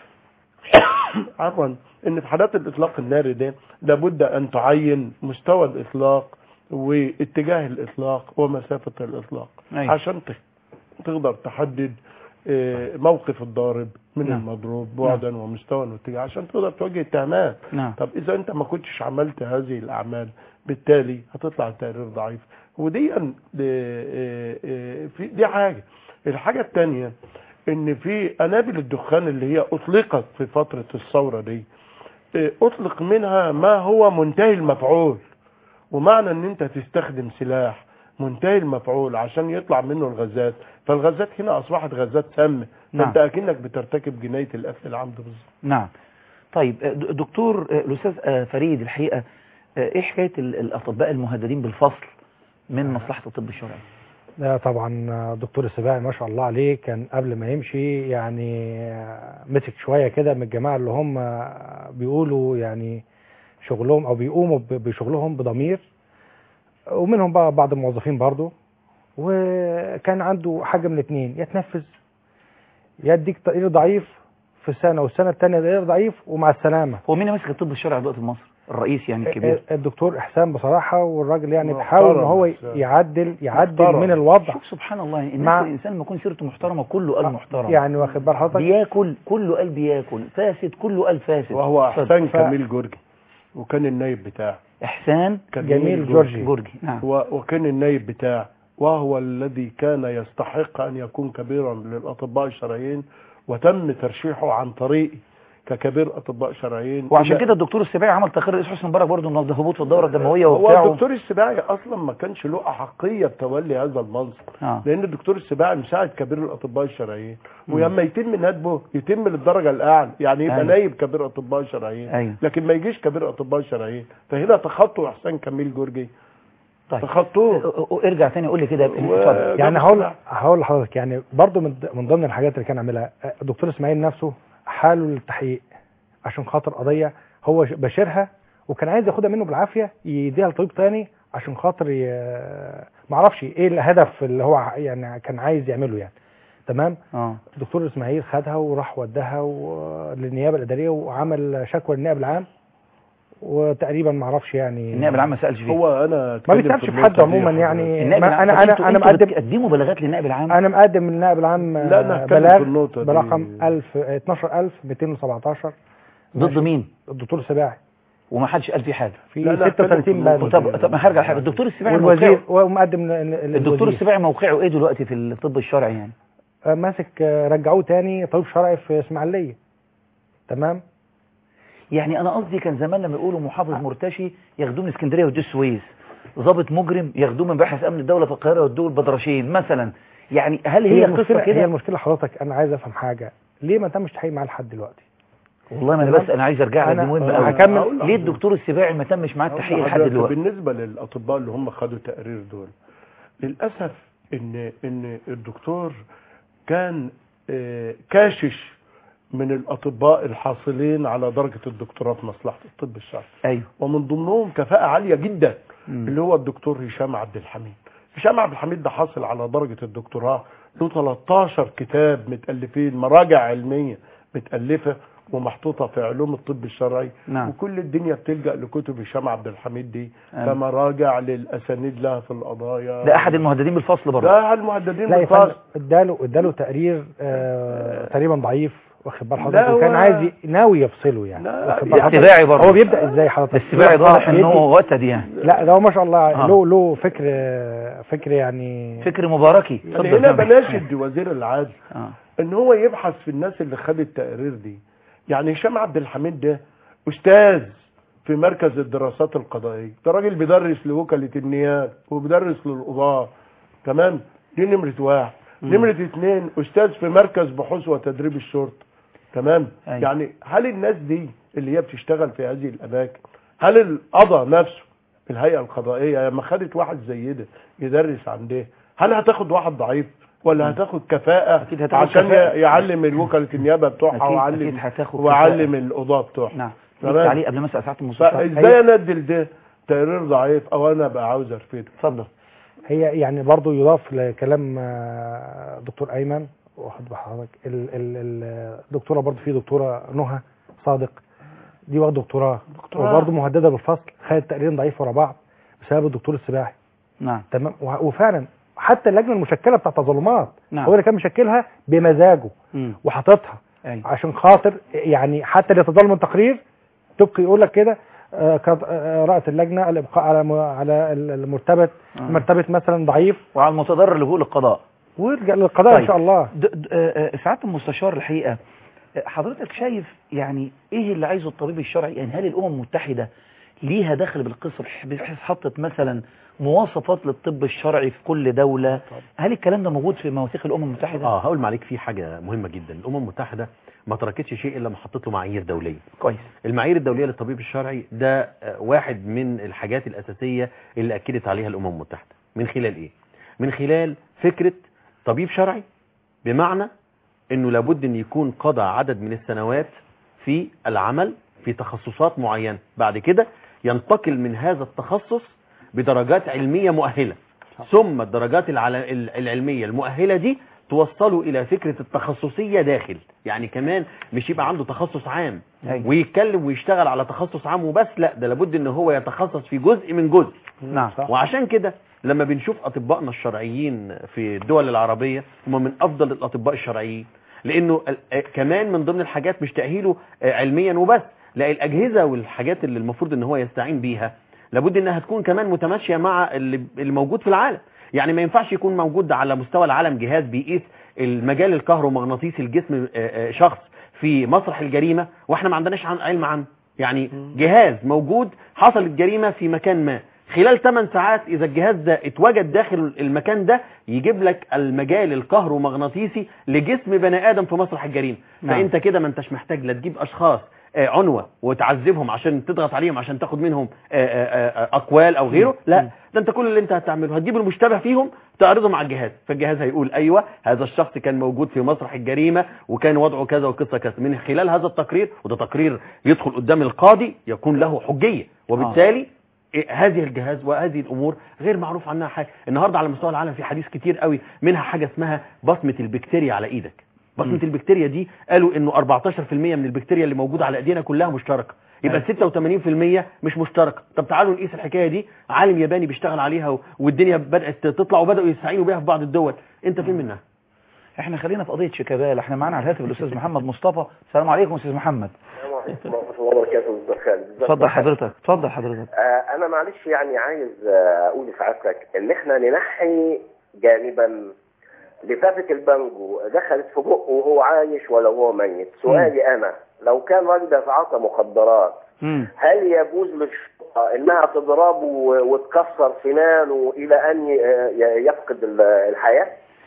عفوا ان في حالات الاطلاق الناري ده لابد ان تعين مستوى الاطلاق واتجاه الاطلاق ومسافه الاطلاق أيوة. عشان ت- تقدر تحدد آه، موقف الضارب من نعم. المضروب بعدا ومستوى واتجاه عشان تقدر توجه اتهامات نعم طب اذا انت ما كنتش عملت هذه الاعمال بالتالي هتطلع التقرير ضعيف ودي آه، آه، آه، في دي حاجه الحاجه الثانيه ان في انابل الدخان اللي هي اطلقت في فتره الثوره دي آه، اطلق منها ما هو منتهي المفعول ومعنى ان انت تستخدم سلاح منتهي المفعول عشان يطلع منه الغازات فالغازات هنا اصبحت غازات سامه نعم. فانت اكنك بترتكب جنايه القتل العمد بالظبط نعم طيب آه، د- دكتور آه، الأستاذ آه، فريد الحقيقة آه، إيه حكاية ال- الأطباء المهددين بالفصل من مصلحة الطب الشرعي لا طبعا دكتور السباعي ما شاء الله عليه كان قبل ما يمشي يعني مسك شوية كده من الجماعة اللي هم بيقولوا يعني شغلهم او بيقوموا ب- بشغلهم بضمير ومنهم بقى بعض الموظفين برضو وكان عنده حاجة من اتنين يا تنفذ يا اديك تقرير ضعيف في السنة والسنة التانية تقرير ضعيف ومع السلامة هو مين اللي ماسك الطب الشرعي دلوقتي في مصر الرئيس يعني الكبير الدكتور احسان بصراحة والراجل يعني محترم بيحاول ان هو إحسان. يعدل يعدل محترم. من الوضع شوف سبحان الله الناس مع- الإنسان لما يكون سيرته محترمة كله قال محترم يعني واخد بال حضرتك بياكل كله قال بياكل فاسد كله قال فاسد وهو احسان ف- كميل جورجي وكان النايب بتاعه إحسان كان جميل جورجي. جورجي نعم و- وكان النايب بتاعه وهو الذي كان يستحق أن يكون كبيرا للأطباء الشرعيين وتم ترشيحه عن طريقي ككبير أطباء شرعيين وعشان إلى- كده الدكتور السباعي عمل تقرير رئيس حسني مبارك برضه انه ده هبوط في الدوره الدمويه هو وبتاعه الدكتور السباعي أصلا ما كانش له أحقية بتولي هذا المنصب اه لان الدكتور السباعي مساعد كبير الاطباء الشرعيين ولما يتم ندبه يتم للدرجه الاعلى يعني يبقى أيوة. نايب كبير اطباء شرعيين ايوه لكن ما يجيش كبير اطباء شرعيين فهنا تخطوا احسان كميل جورجي طيب تخطوه أ- أ- ارجع تاني قول لي كده و- اتفضل يعني جاب هقول السباعي. هقول لحضرتك يعني برضو من من ضمن الحاجات اللي كان عاملها الدكتور اسماعيل نفسه حاله للتحقيق عشان خاطر قضيه هو ش- بشرها وكان عايز ياخدها منه بالعافيه يديها لطبيب تاني عشان خاطر ي... ما اعرفش ايه الهدف اللي هو ع- يعني كان عايز يعمله يعني تمام اه الدكتور اسماعيل خدها وراح وداها و- للنيابه الاداريه وعمل شكوى للنائب العام وتقريبا ما اعرفش يعني النائب العام ما سالش فيه هو انا ما أتكلم بيسالش في النقطة حد دي عموما حضرتك. يعني النائب ما العام انا طب انا انتوا- انا انتوا مقدم بتقدموا بلاغات للنائب العام انا مقدم للنائب العام لا، أنا آه، هتكلم بلاغ في النقطة دي. برقم 1000 12217 ضد مين الدكتور السباعي وما حدش قال فيه حاجه في لا، لا، هتكلم 36 في بند طب طب ما هرجع لحاجه الدكتور السباعي والوزير موقعه ومقدم ل- ل- الدكتور للوزير. السباعي موقعه ايه دلوقتي في الطب الشرعي يعني آه، ماسك آه، رجعوه تاني طبيب شرعي في اسماعيليه تمام يعني انا قصدي كان زمان لما يقولوا محافظ مرتشي ياخدوه من اسكندريه يودوه السويس ضابط مجرم ياخدوه من باحث امن الدوله في القاهره يودوه البدرشين مثلا يعني هل هي المشكله قصه هي كده المشكله حضرتك انا عايز افهم حاجه ليه ما تمش تحقيق معاه لحد دلوقتي والله ما انا بس انا عايز ارجع لك أنا- دي مهمه أنا قوي هكمل. أقول ليه الدكتور السباعي ما تمش معاه التحقيق لحد حضرتك دلوقتي بالنسبه للاطباء اللي هم خدوا تقرير دول للاسف ان ان الدكتور كان آه، كاشش من الاطباء الحاصلين على درجه الدكتوراه في مصلحه الطب الشرعي ايوه ومن ضمنهم كفاءه عاليه جدا مم. اللي هو الدكتور هشام عبد الحميد هشام عبد الحميد ده حاصل على درجه الدكتوراه له 13 كتاب متالفين مراجع علميه متالفه ومحطوطه في علوم الطب الشرعي نعم وكل الدنيا بتلجأ لكتب هشام عبد الحميد دي أيوة. كمراجع للأسانيد لها في القضايا ده احد المهددين بالفصل برضه ده المهددين لا يا فندم بالفصل اداله اداله تقرير آه تقريبا ضعيف واخد بال لا، حضرتك وكان هو- عايز ي- ناوي يفصله يعني لا، واخد بال ده حضرتك؟ السباعي برضه. هو بيبدا ازاي حضرتك السباعي آه، واضح ان بيدي- هو وتد يعني لا ده هو ما شاء الله آه. له له فكر فكر يعني فكر مباركي أنا هنا بناشد وزير العدل اه ان هو يبحث في الناس اللي خدت التقرير دي يعني هشام عبد الحميد ده استاذ في مركز الدراسات القضائيه ده راجل بيدرس لوكاله النيابه وبيدرس للقضاه تمام دي نمره واحد مم. نمره اثنين استاذ في مركز بحوث وتدريب الشرطه تمام أيوة. يعني هل الناس دي اللي هي بتشتغل في هذه الاماكن هل القضاء نفسه الهيئه القضائيه لما خدت واحد زي ده يدرس عن ده هل هتاخد واحد ضعيف ولا هتاخد كفاءة أكيد هتاخد عشان كفاءة. يعلم الوكالة النيابة بتوعها أكيد- أكيد وعلم هتاخد وعلم القضاة بتوعها نعم تمام. ليك تعليق قبل ما اسال ساعه المستشار فازاي اندل ده تقرير ضعيف او انا ابقى عاوز ارفضه اتفضل هي يعني برضو يضاف لكلام آه، دكتور ايمن واخد بحضرتك ال- ال- ال- الدكتوره برضو في دكتوره نهى صادق دي واخده دكتوراه دكتوراه. وبرضو مهدده بالفصل خدت تقريرين ضعيف ورا بعض بسبب الدكتور السباعي نعم تمام و- وفعلا حتى اللجنه المشكله بتاعت التظلمات نعم. هو اللي كان مشكلها بمزاجه مم. وحاططها ايوه عشان خاطر يعني حتى اللي يتظلم التقرير تبقى يقول لك كده آه، كانت آه، رأت اللجنه الابقاء على م- على المرتبه آه. مرتبه مثلا ضعيف وعلى المتضرر اللي هو القضاء ويرجع للقضاء طيب. ان شاء الله د- د- آه، آه، سعاده المستشار الحقيقه آه، حضرتك شايف يعني ايه اللي عايزه الطبيب الشرعي يعني هل الامم المتحده ليها دخل بالقصه بحيث حطت مثلا مواصفات للطب الشرعي في كل دوله هل الكلام ده موجود في مواثيق الامم المتحده اه هقول معلك في حاجه مهمه جدا الامم المتحده ما تركتش شيء الا ما حطت له معايير دوليه كويس المعايير الدوليه للطبيب الشرعي ده آه، واحد من الحاجات الاساسيه اللي اكدت عليها الامم المتحده من خلال ايه من خلال فكره طبيب شرعي بمعنى انه لابد ان يكون قضى عدد من السنوات في العمل في تخصصات معينه بعد كده ينتقل من هذا التخصص بدرجات علميه مؤهله ثم الدرجات العل- ال- العلميه المؤهله دي توصلوا الى فكره التخصصيه داخل يعني كمان مش يبقى عنده تخصص عام أيوة. ويتكلم ويشتغل على تخصص عام وبس لا ده لابد ان هو يتخصص في جزء من جزء نعم وعشان كده لما بنشوف اطبائنا الشرعيين في الدول العربيه هم من افضل الاطباء الشرعيين لانه ال- آه، كمان من ضمن الحاجات مش تاهيله آه، علميا وبس لا الاجهزه والحاجات اللي المفروض ان هو يستعين بيها لابد انها تكون كمان متماشيه مع اللي اللي موجود في العالم يعني ما ينفعش يكون موجود على مستوى العالم جهاز بيقيس المجال الكهرومغناطيسي الجسم آه، آه، شخص في مسرح الجريمه واحنا ما عندناش عن علم عنه يعني جهاز موجود حصلت جريمه في مكان ما خلال 8 ساعات اذا الجهاز ده اتوجد داخل المكان ده يجيب لك المجال الكهرومغناطيسي لجسم بني ادم في مسرح الجريمه نعم. فانت كده ما انتش محتاج لا تجيب اشخاص آه، عنوة وتعذبهم عشان تضغط عليهم عشان تاخد منهم آه، آه، آه، اقوال او غيره لا ده انت كل اللي انت هتعمله هتجيب المشتبه فيهم تعرضه مع الجهاز فالجهاز هيقول ايوه هذا الشخص كان موجود في مسرح الجريمه وكان وضعه كذا وقصه كذا من خلال هذا التقرير وده تقرير يدخل قدام القاضي يكون له حجيه وبالتالي إيه هذه الجهاز وهذه الامور غير معروف عنها حاجه النهارده على مستوى العالم في حديث كتير قوي منها حاجه اسمها بصمه البكتيريا على ايدك بصمه البكتيريا دي قالوا انه 14% من البكتيريا اللي موجوده على ايدينا كلها مشتركه يبقى 86% مش مشتركه طب تعالوا نقيس الحكايه دي عالم ياباني بيشتغل عليها و- والدنيا بدات تطلع وبداوا يستعينوا بيها في بعض الدول انت فين منها احنا خلينا في قضيه شيكابالا احنا معانا على الهاتف الاستاذ محمد مصطفى السلام عليكم استاذ محمد السلام عليكم ورحمة الله وبركاته أستاذ خالد ازيك اتفضل يا حضرتك؟ حضرتك اتفضل حضرتك آه أنا معلش يعني عايز آه، أقول لسعادتك إن إحنا ننحي جانبا لفافة البانجو دخلت في بقه وهو عايش ولا هو ميت سؤالي أنا لو كان راجل بيتعاطى مخدرات مم. هل يجوز للشرطة إنها تضربه و- وتكسر سنانه إلى أن ي- ي- يفقد ال- الحياة؟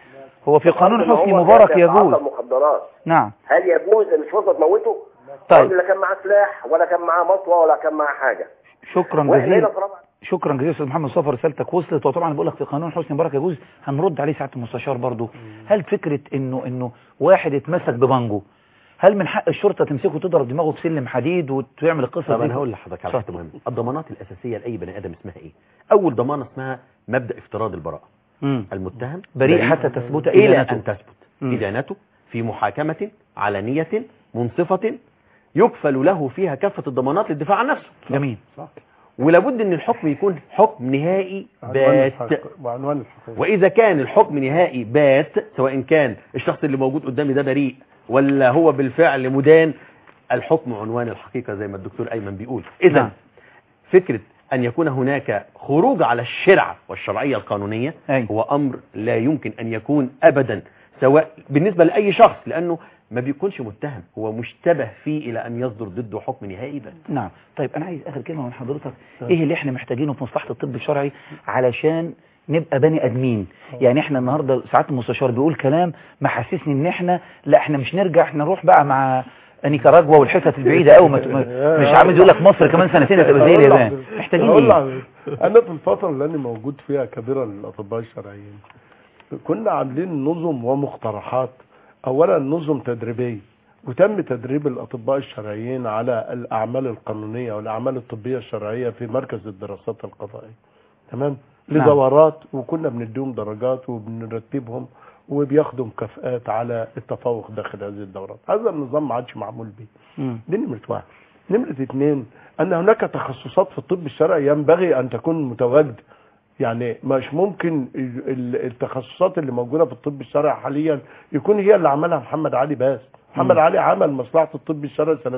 هو في قانون إن هو حسني كان مبارك بيتعاطى يجوز مخدرات نعم هل يجوز ان الشرطه تموته؟ طيب. الراجل لا كان معاه سلاح ولا كان معاه مطوه ولا كان معاه حاجه شكرا واحنا هنا جزيلا في رابعه شكرا جزيلا استاذ محمد صفر رسالتك وصلت وطبعا بقول لك في قانون حسني مبارك يجوز هنرد عليه ساعه المستشار برضو هل فكره انه انه واحد اتمسك ببانجو هل من حق الشرطه تمسكه تضرب دماغه بسلم حديد وتعمل القصه طب دي انا هقول لحضرتك على اتفضل. حته مهمه الضمانات الاساسيه لاي بني ادم اسمها ايه اول ضمانه اسمها مبدا افتراض البراءه مم. المتهم بريء حتى تثبت الى إدانته. ان تثبت مم. ادانته في محاكمه علنيه منصفه يكفل له فيها كافه الضمانات للدفاع عن نفسه جميل ولابد ان الحكم يكون حكم نهائي عنوان بات الحق- وعنوان الحقيقة واذا كان الحكم نهائي بات سواء كان الشخص اللي موجود قدامي ده بريء ولا هو بالفعل مدان الحكم عنوان الحقيقة زي ما الدكتور ايمن بيقول اذا نعم. فكرة ان يكون هناك خروج على الشرع والشرعية القانونية أي. هو امر لا يمكن ان يكون ابدا سواء بالنسبة لاي شخص لانه ما بيكونش متهم هو مشتبه فيه الى ان يصدر ضده حكم نهائي بات نعم طيب انا عايز اخر كلمه من حضرتك ايه اللي احنا محتاجينه في مصلحه الطب الشرعي علشان نبقى بني ادمين يعني احنا النهارده ساعات المستشار بيقول كلام محسسني ان احنا لا احنا مش نرجع احنا نروح بقى مع نيكاراجوا والحتت البعيده قوي ما ت- ما- مش عامل يقول لك مصر كمان سنتين هتبقى زي اليابان محتاجين أقول ايه لك انا في الفتره اللي انا موجود فيها كبيره للاطباء الشرعيين كنا عاملين نظم ومقترحات اولا نظم تدريبيه وتم تدريب الاطباء الشرعيين على الاعمال القانونيه والاعمال الطبيه الشرعيه في مركز الدراسات القضائيه تمام نعم. لدورات وكنا بنديهم درجات وبنرتبهم وبياخدوا مكافآت على التفوق داخل هذه الدورات هذا النظام ما عادش معمول به مم. دي نمرة واحد نمرة اثنين أن هناك تخصصات في الطب الشرعي ينبغي أن تكون متواجدة يعني مش ممكن ال- ال- التخصصات اللي موجودة في الطب الشرعي حاليا يكون هي اللي عملها محمد علي بس محمد علي عمل مصلحة الطب الشرعي سنة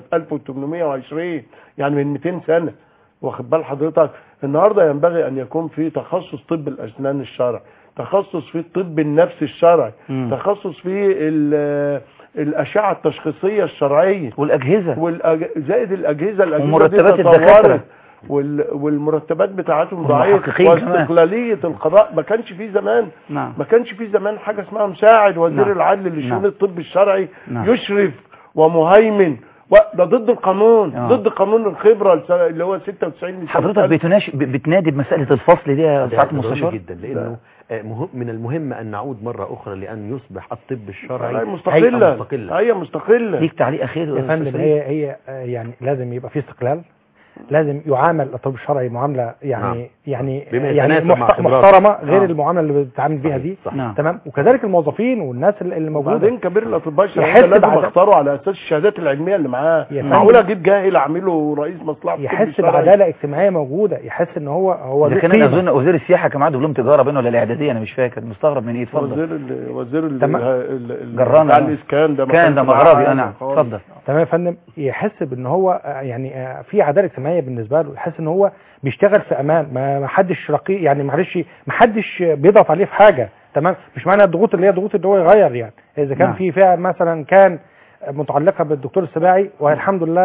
1820 يعني من 200 سنة واخد بال حضرتك النهارده ينبغي ان يكون في تخصص طب الاسنان الشرعي تخصص في الطب النفسي الشرعي مم. تخصص في ال- الاشعه التشخيصيه الشرعيه والاجهزه والأج... زائد الاجهزه الاجهزه ومرتبات دي الدكاترة. تطورت وال... والمرتبات بتاعتهم ضعيفه والمحققين كمان. واستقلاليه القضاء ما كانش في زمان نعم ما كانش في زمان حاجه اسمها مساعد وزير نعم. العدل لشؤون نعم. الطب الشرعي نعم. يشرف ومهيمن و... ده ضد القانون آه. ضد قانون الخبره السنة- اللي هو 96 لسنة حضرتك ألف. بتناش ب- بتنادي بمساله الفصل دي يا ده ساعه ضروري المستشار جدا لانه آه، مهم من المهم ان نعود مرة اخرى لان يصبح الطب الشرعي هي هيئة مستقله مستقلة هي مستقله ليك تعليق اخير يا أستاذ فندم فريد؟ هي هي آه، يعني لازم يبقى في استقلال لازم يعامل الطب الشرعي معامله يعني نعم. يعني بما يعني يتناسب مع محت- خبراته. محترمه غير آه. المعامله اللي بتتعامل بيها دي صح. نعم تمام وكذلك الموظفين والناس اللي اللي موجوده وبعدين كبير الاطباء الشرعيين يحس ده لازم بعد- اختاره على اساس الشهادات العلميه اللي معاه يا معقول فندم. اجيب جاهل اعمله رئيس مصلحه الطب يحس الشرعي؟ بعداله اجتماعيه موجوده يحس ان هو هو اذا له كان قيمة. اظن وزير السياحه كان معاه دبلوم تجاره بينه ولا الاعداديه انا مش فاكر مستغرب من ايه اتفضل وزير ال وزير ال تمام. ال- ال- جرانا. بتاع الاسكان ده ما كان كانش ده معاه مغربي حاجة انا خالص. اتفضل تمام يا فندم يحس بان هو آه، يعني آه، في عداله اجتماعيه بالنسبه له يحس ان هو بيشتغل في امان ما ما حدش رقيق يعني معلش ما حدش بيضغط عليه في حاجه تمام مش معنى الضغوط اللي هي ضغوط ان هو يغير يعني اذا كان نعم. في فئه مثلا كان متعلقه بالدكتور السباعي والحمد لله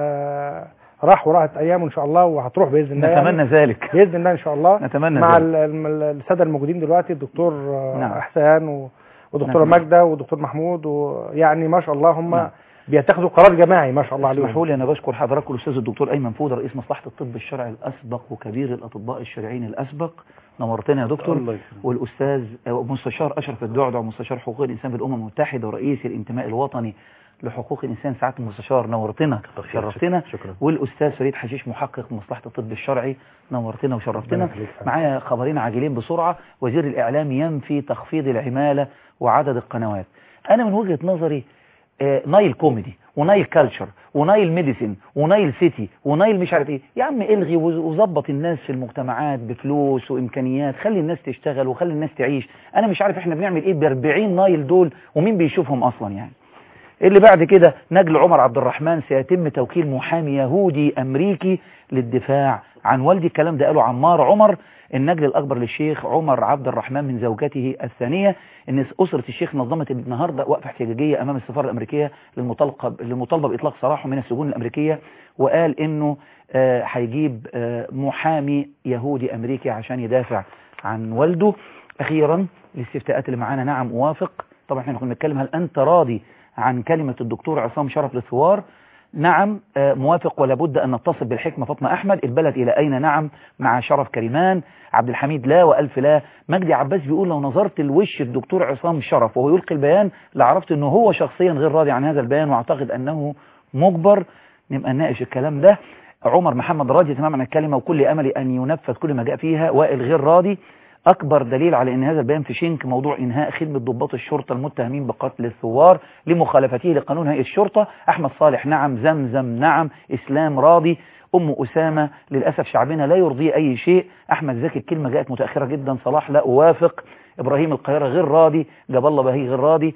آه، راح وراحت ايام ان شاء الله وهتروح باذن الله يعني. نتمنى ذلك باذن الله ان شاء الله نتمنى مع ذلك. ال- ال- الساده الموجودين دلوقتي الدكتور آه، نعم. احسان و- ودكتوره نعم. ماجده ودكتور محمود ويعني ما شاء الله هم نعم. بيتخذوا قرار جماعي ما شاء الله عليهم اسمحوا لي انا بشكر حضراتكم الاستاذ الدكتور ايمن فوده رئيس مصلحه الطب الشرعي الاسبق وكبير الاطباء الشرعيين الاسبق نورتنا يا دكتور الله يكرمك. والاستاذ آه، مستشار اشرف الدعدع مستشار حقوق الانسان بالامم المتحده ورئيس الانتماء الوطني لحقوق الانسان سعاده المستشار نورتنا شرفتنا شكرا والاستاذ فريد حشيش محقق مصلحه الطب الشرعي نورتنا وشرفتنا ربنا يخليك. معايا خبرين عاجلين بسرعه وزير الاعلام ينفي تخفيض العماله وعدد القنوات انا من وجهه نظري آه، نايل كوميدي ونايل كالتشر ونايل ميديسين ونايل سيتي ونايل مش عارف ايه يا عم الغي وز- وظبط الناس في المجتمعات بفلوس وامكانيات خلي الناس تشتغل وخلي الناس تعيش انا مش عارف احنا بنعمل ايه ب 40 نايل دول ومين بيشوفهم اصلا يعني اللي بعد كده نجل عمر عبد الرحمن سيتم توكيل محامي يهودي امريكي للدفاع عن والدي الكلام ده قاله عمار عمر النجل الاكبر للشيخ عمر عبد الرحمن من زوجته الثانيه ان اسره الشيخ نظمت النهارده وقفه احتجاجيه امام السفاره الامريكيه للمطالبه للمطالبه باطلاق سراحه من السجون الامريكيه وقال انه آه، هيجيب آه، محامي يهودي امريكي عشان يدافع عن والده اخيرا الاستفتاءات اللي معانا نعم اوافق طبعا احنا كنا بنتكلم هل انت راضي عن كلمه الدكتور عصام شرف للثوار نعم آه، موافق ولا بد أن نتصل بالحكمة فاطمة أحمد البلد إلى أين نعم مع شرف كريمان عبد الحميد لا وألف لا مجدي عباس بيقول لو نظرت الوش الدكتور عصام شرف وهو يلقي البيان لعرفت أنه هو شخصيا غير راضي عن هذا البيان وأعتقد أنه مجبر نبقى نناقش الكلام ده عمر محمد راضي تماما عن الكلمة وكل أملي أن ينفذ كل ما جاء فيها وائل غير راضي أكبر دليل على أن هذا البيان في شنك موضوع إنهاء خدمة ضباط الشرطة المتهمين بقتل الثوار لمخالفته لقانون هيئة الشرطة أحمد صالح نعم زمزم نعم إسلام راضي أم أسامة للأسف شعبنا لا يرضي أي شيء أحمد زكي الكلمة جاءت متأخرة جدا صلاح لا أوافق إبراهيم القاهرة غير راضي جاب الله بهي غير راضي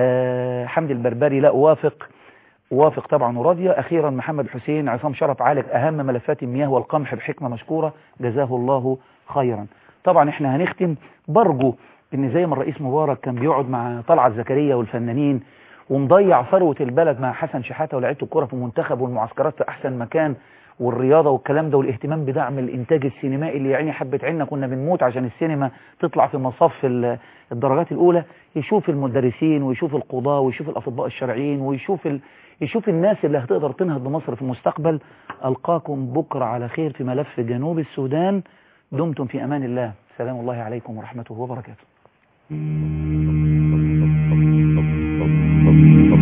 أه حمد البربري لا أوافق وافق طبعا وراضية أخيرا محمد حسين عصام شرف عالج أهم ملفات المياه والقمح بحكمة مشكورة جزاه الله خيرا طبعا احنا هنختم برجو ان زي ما الرئيس مبارك كان بيقعد مع طلعت زكريا والفنانين ومضيع ثروة البلد مع حسن شحاتة ولاعيبه الكرة في المنتخب والمعسكرات في أحسن مكان والرياضة والكلام ده والاهتمام بدعم الإنتاج السينمائي اللي يعني حبة عنا كنا بنموت عشان السينما تطلع في مصف ال- الدرجات الأولى يشوف المدرسين ويشوف القضاة ويشوف الأطباء الشرعيين ويشوف ال... يشوف الناس اللي هتقدر تنهض بمصر في المستقبل ألقاكم بكرة على خير في ملف جنوب السودان دمتم في أمان الله سلام الله عليكم ورحمته وبركاته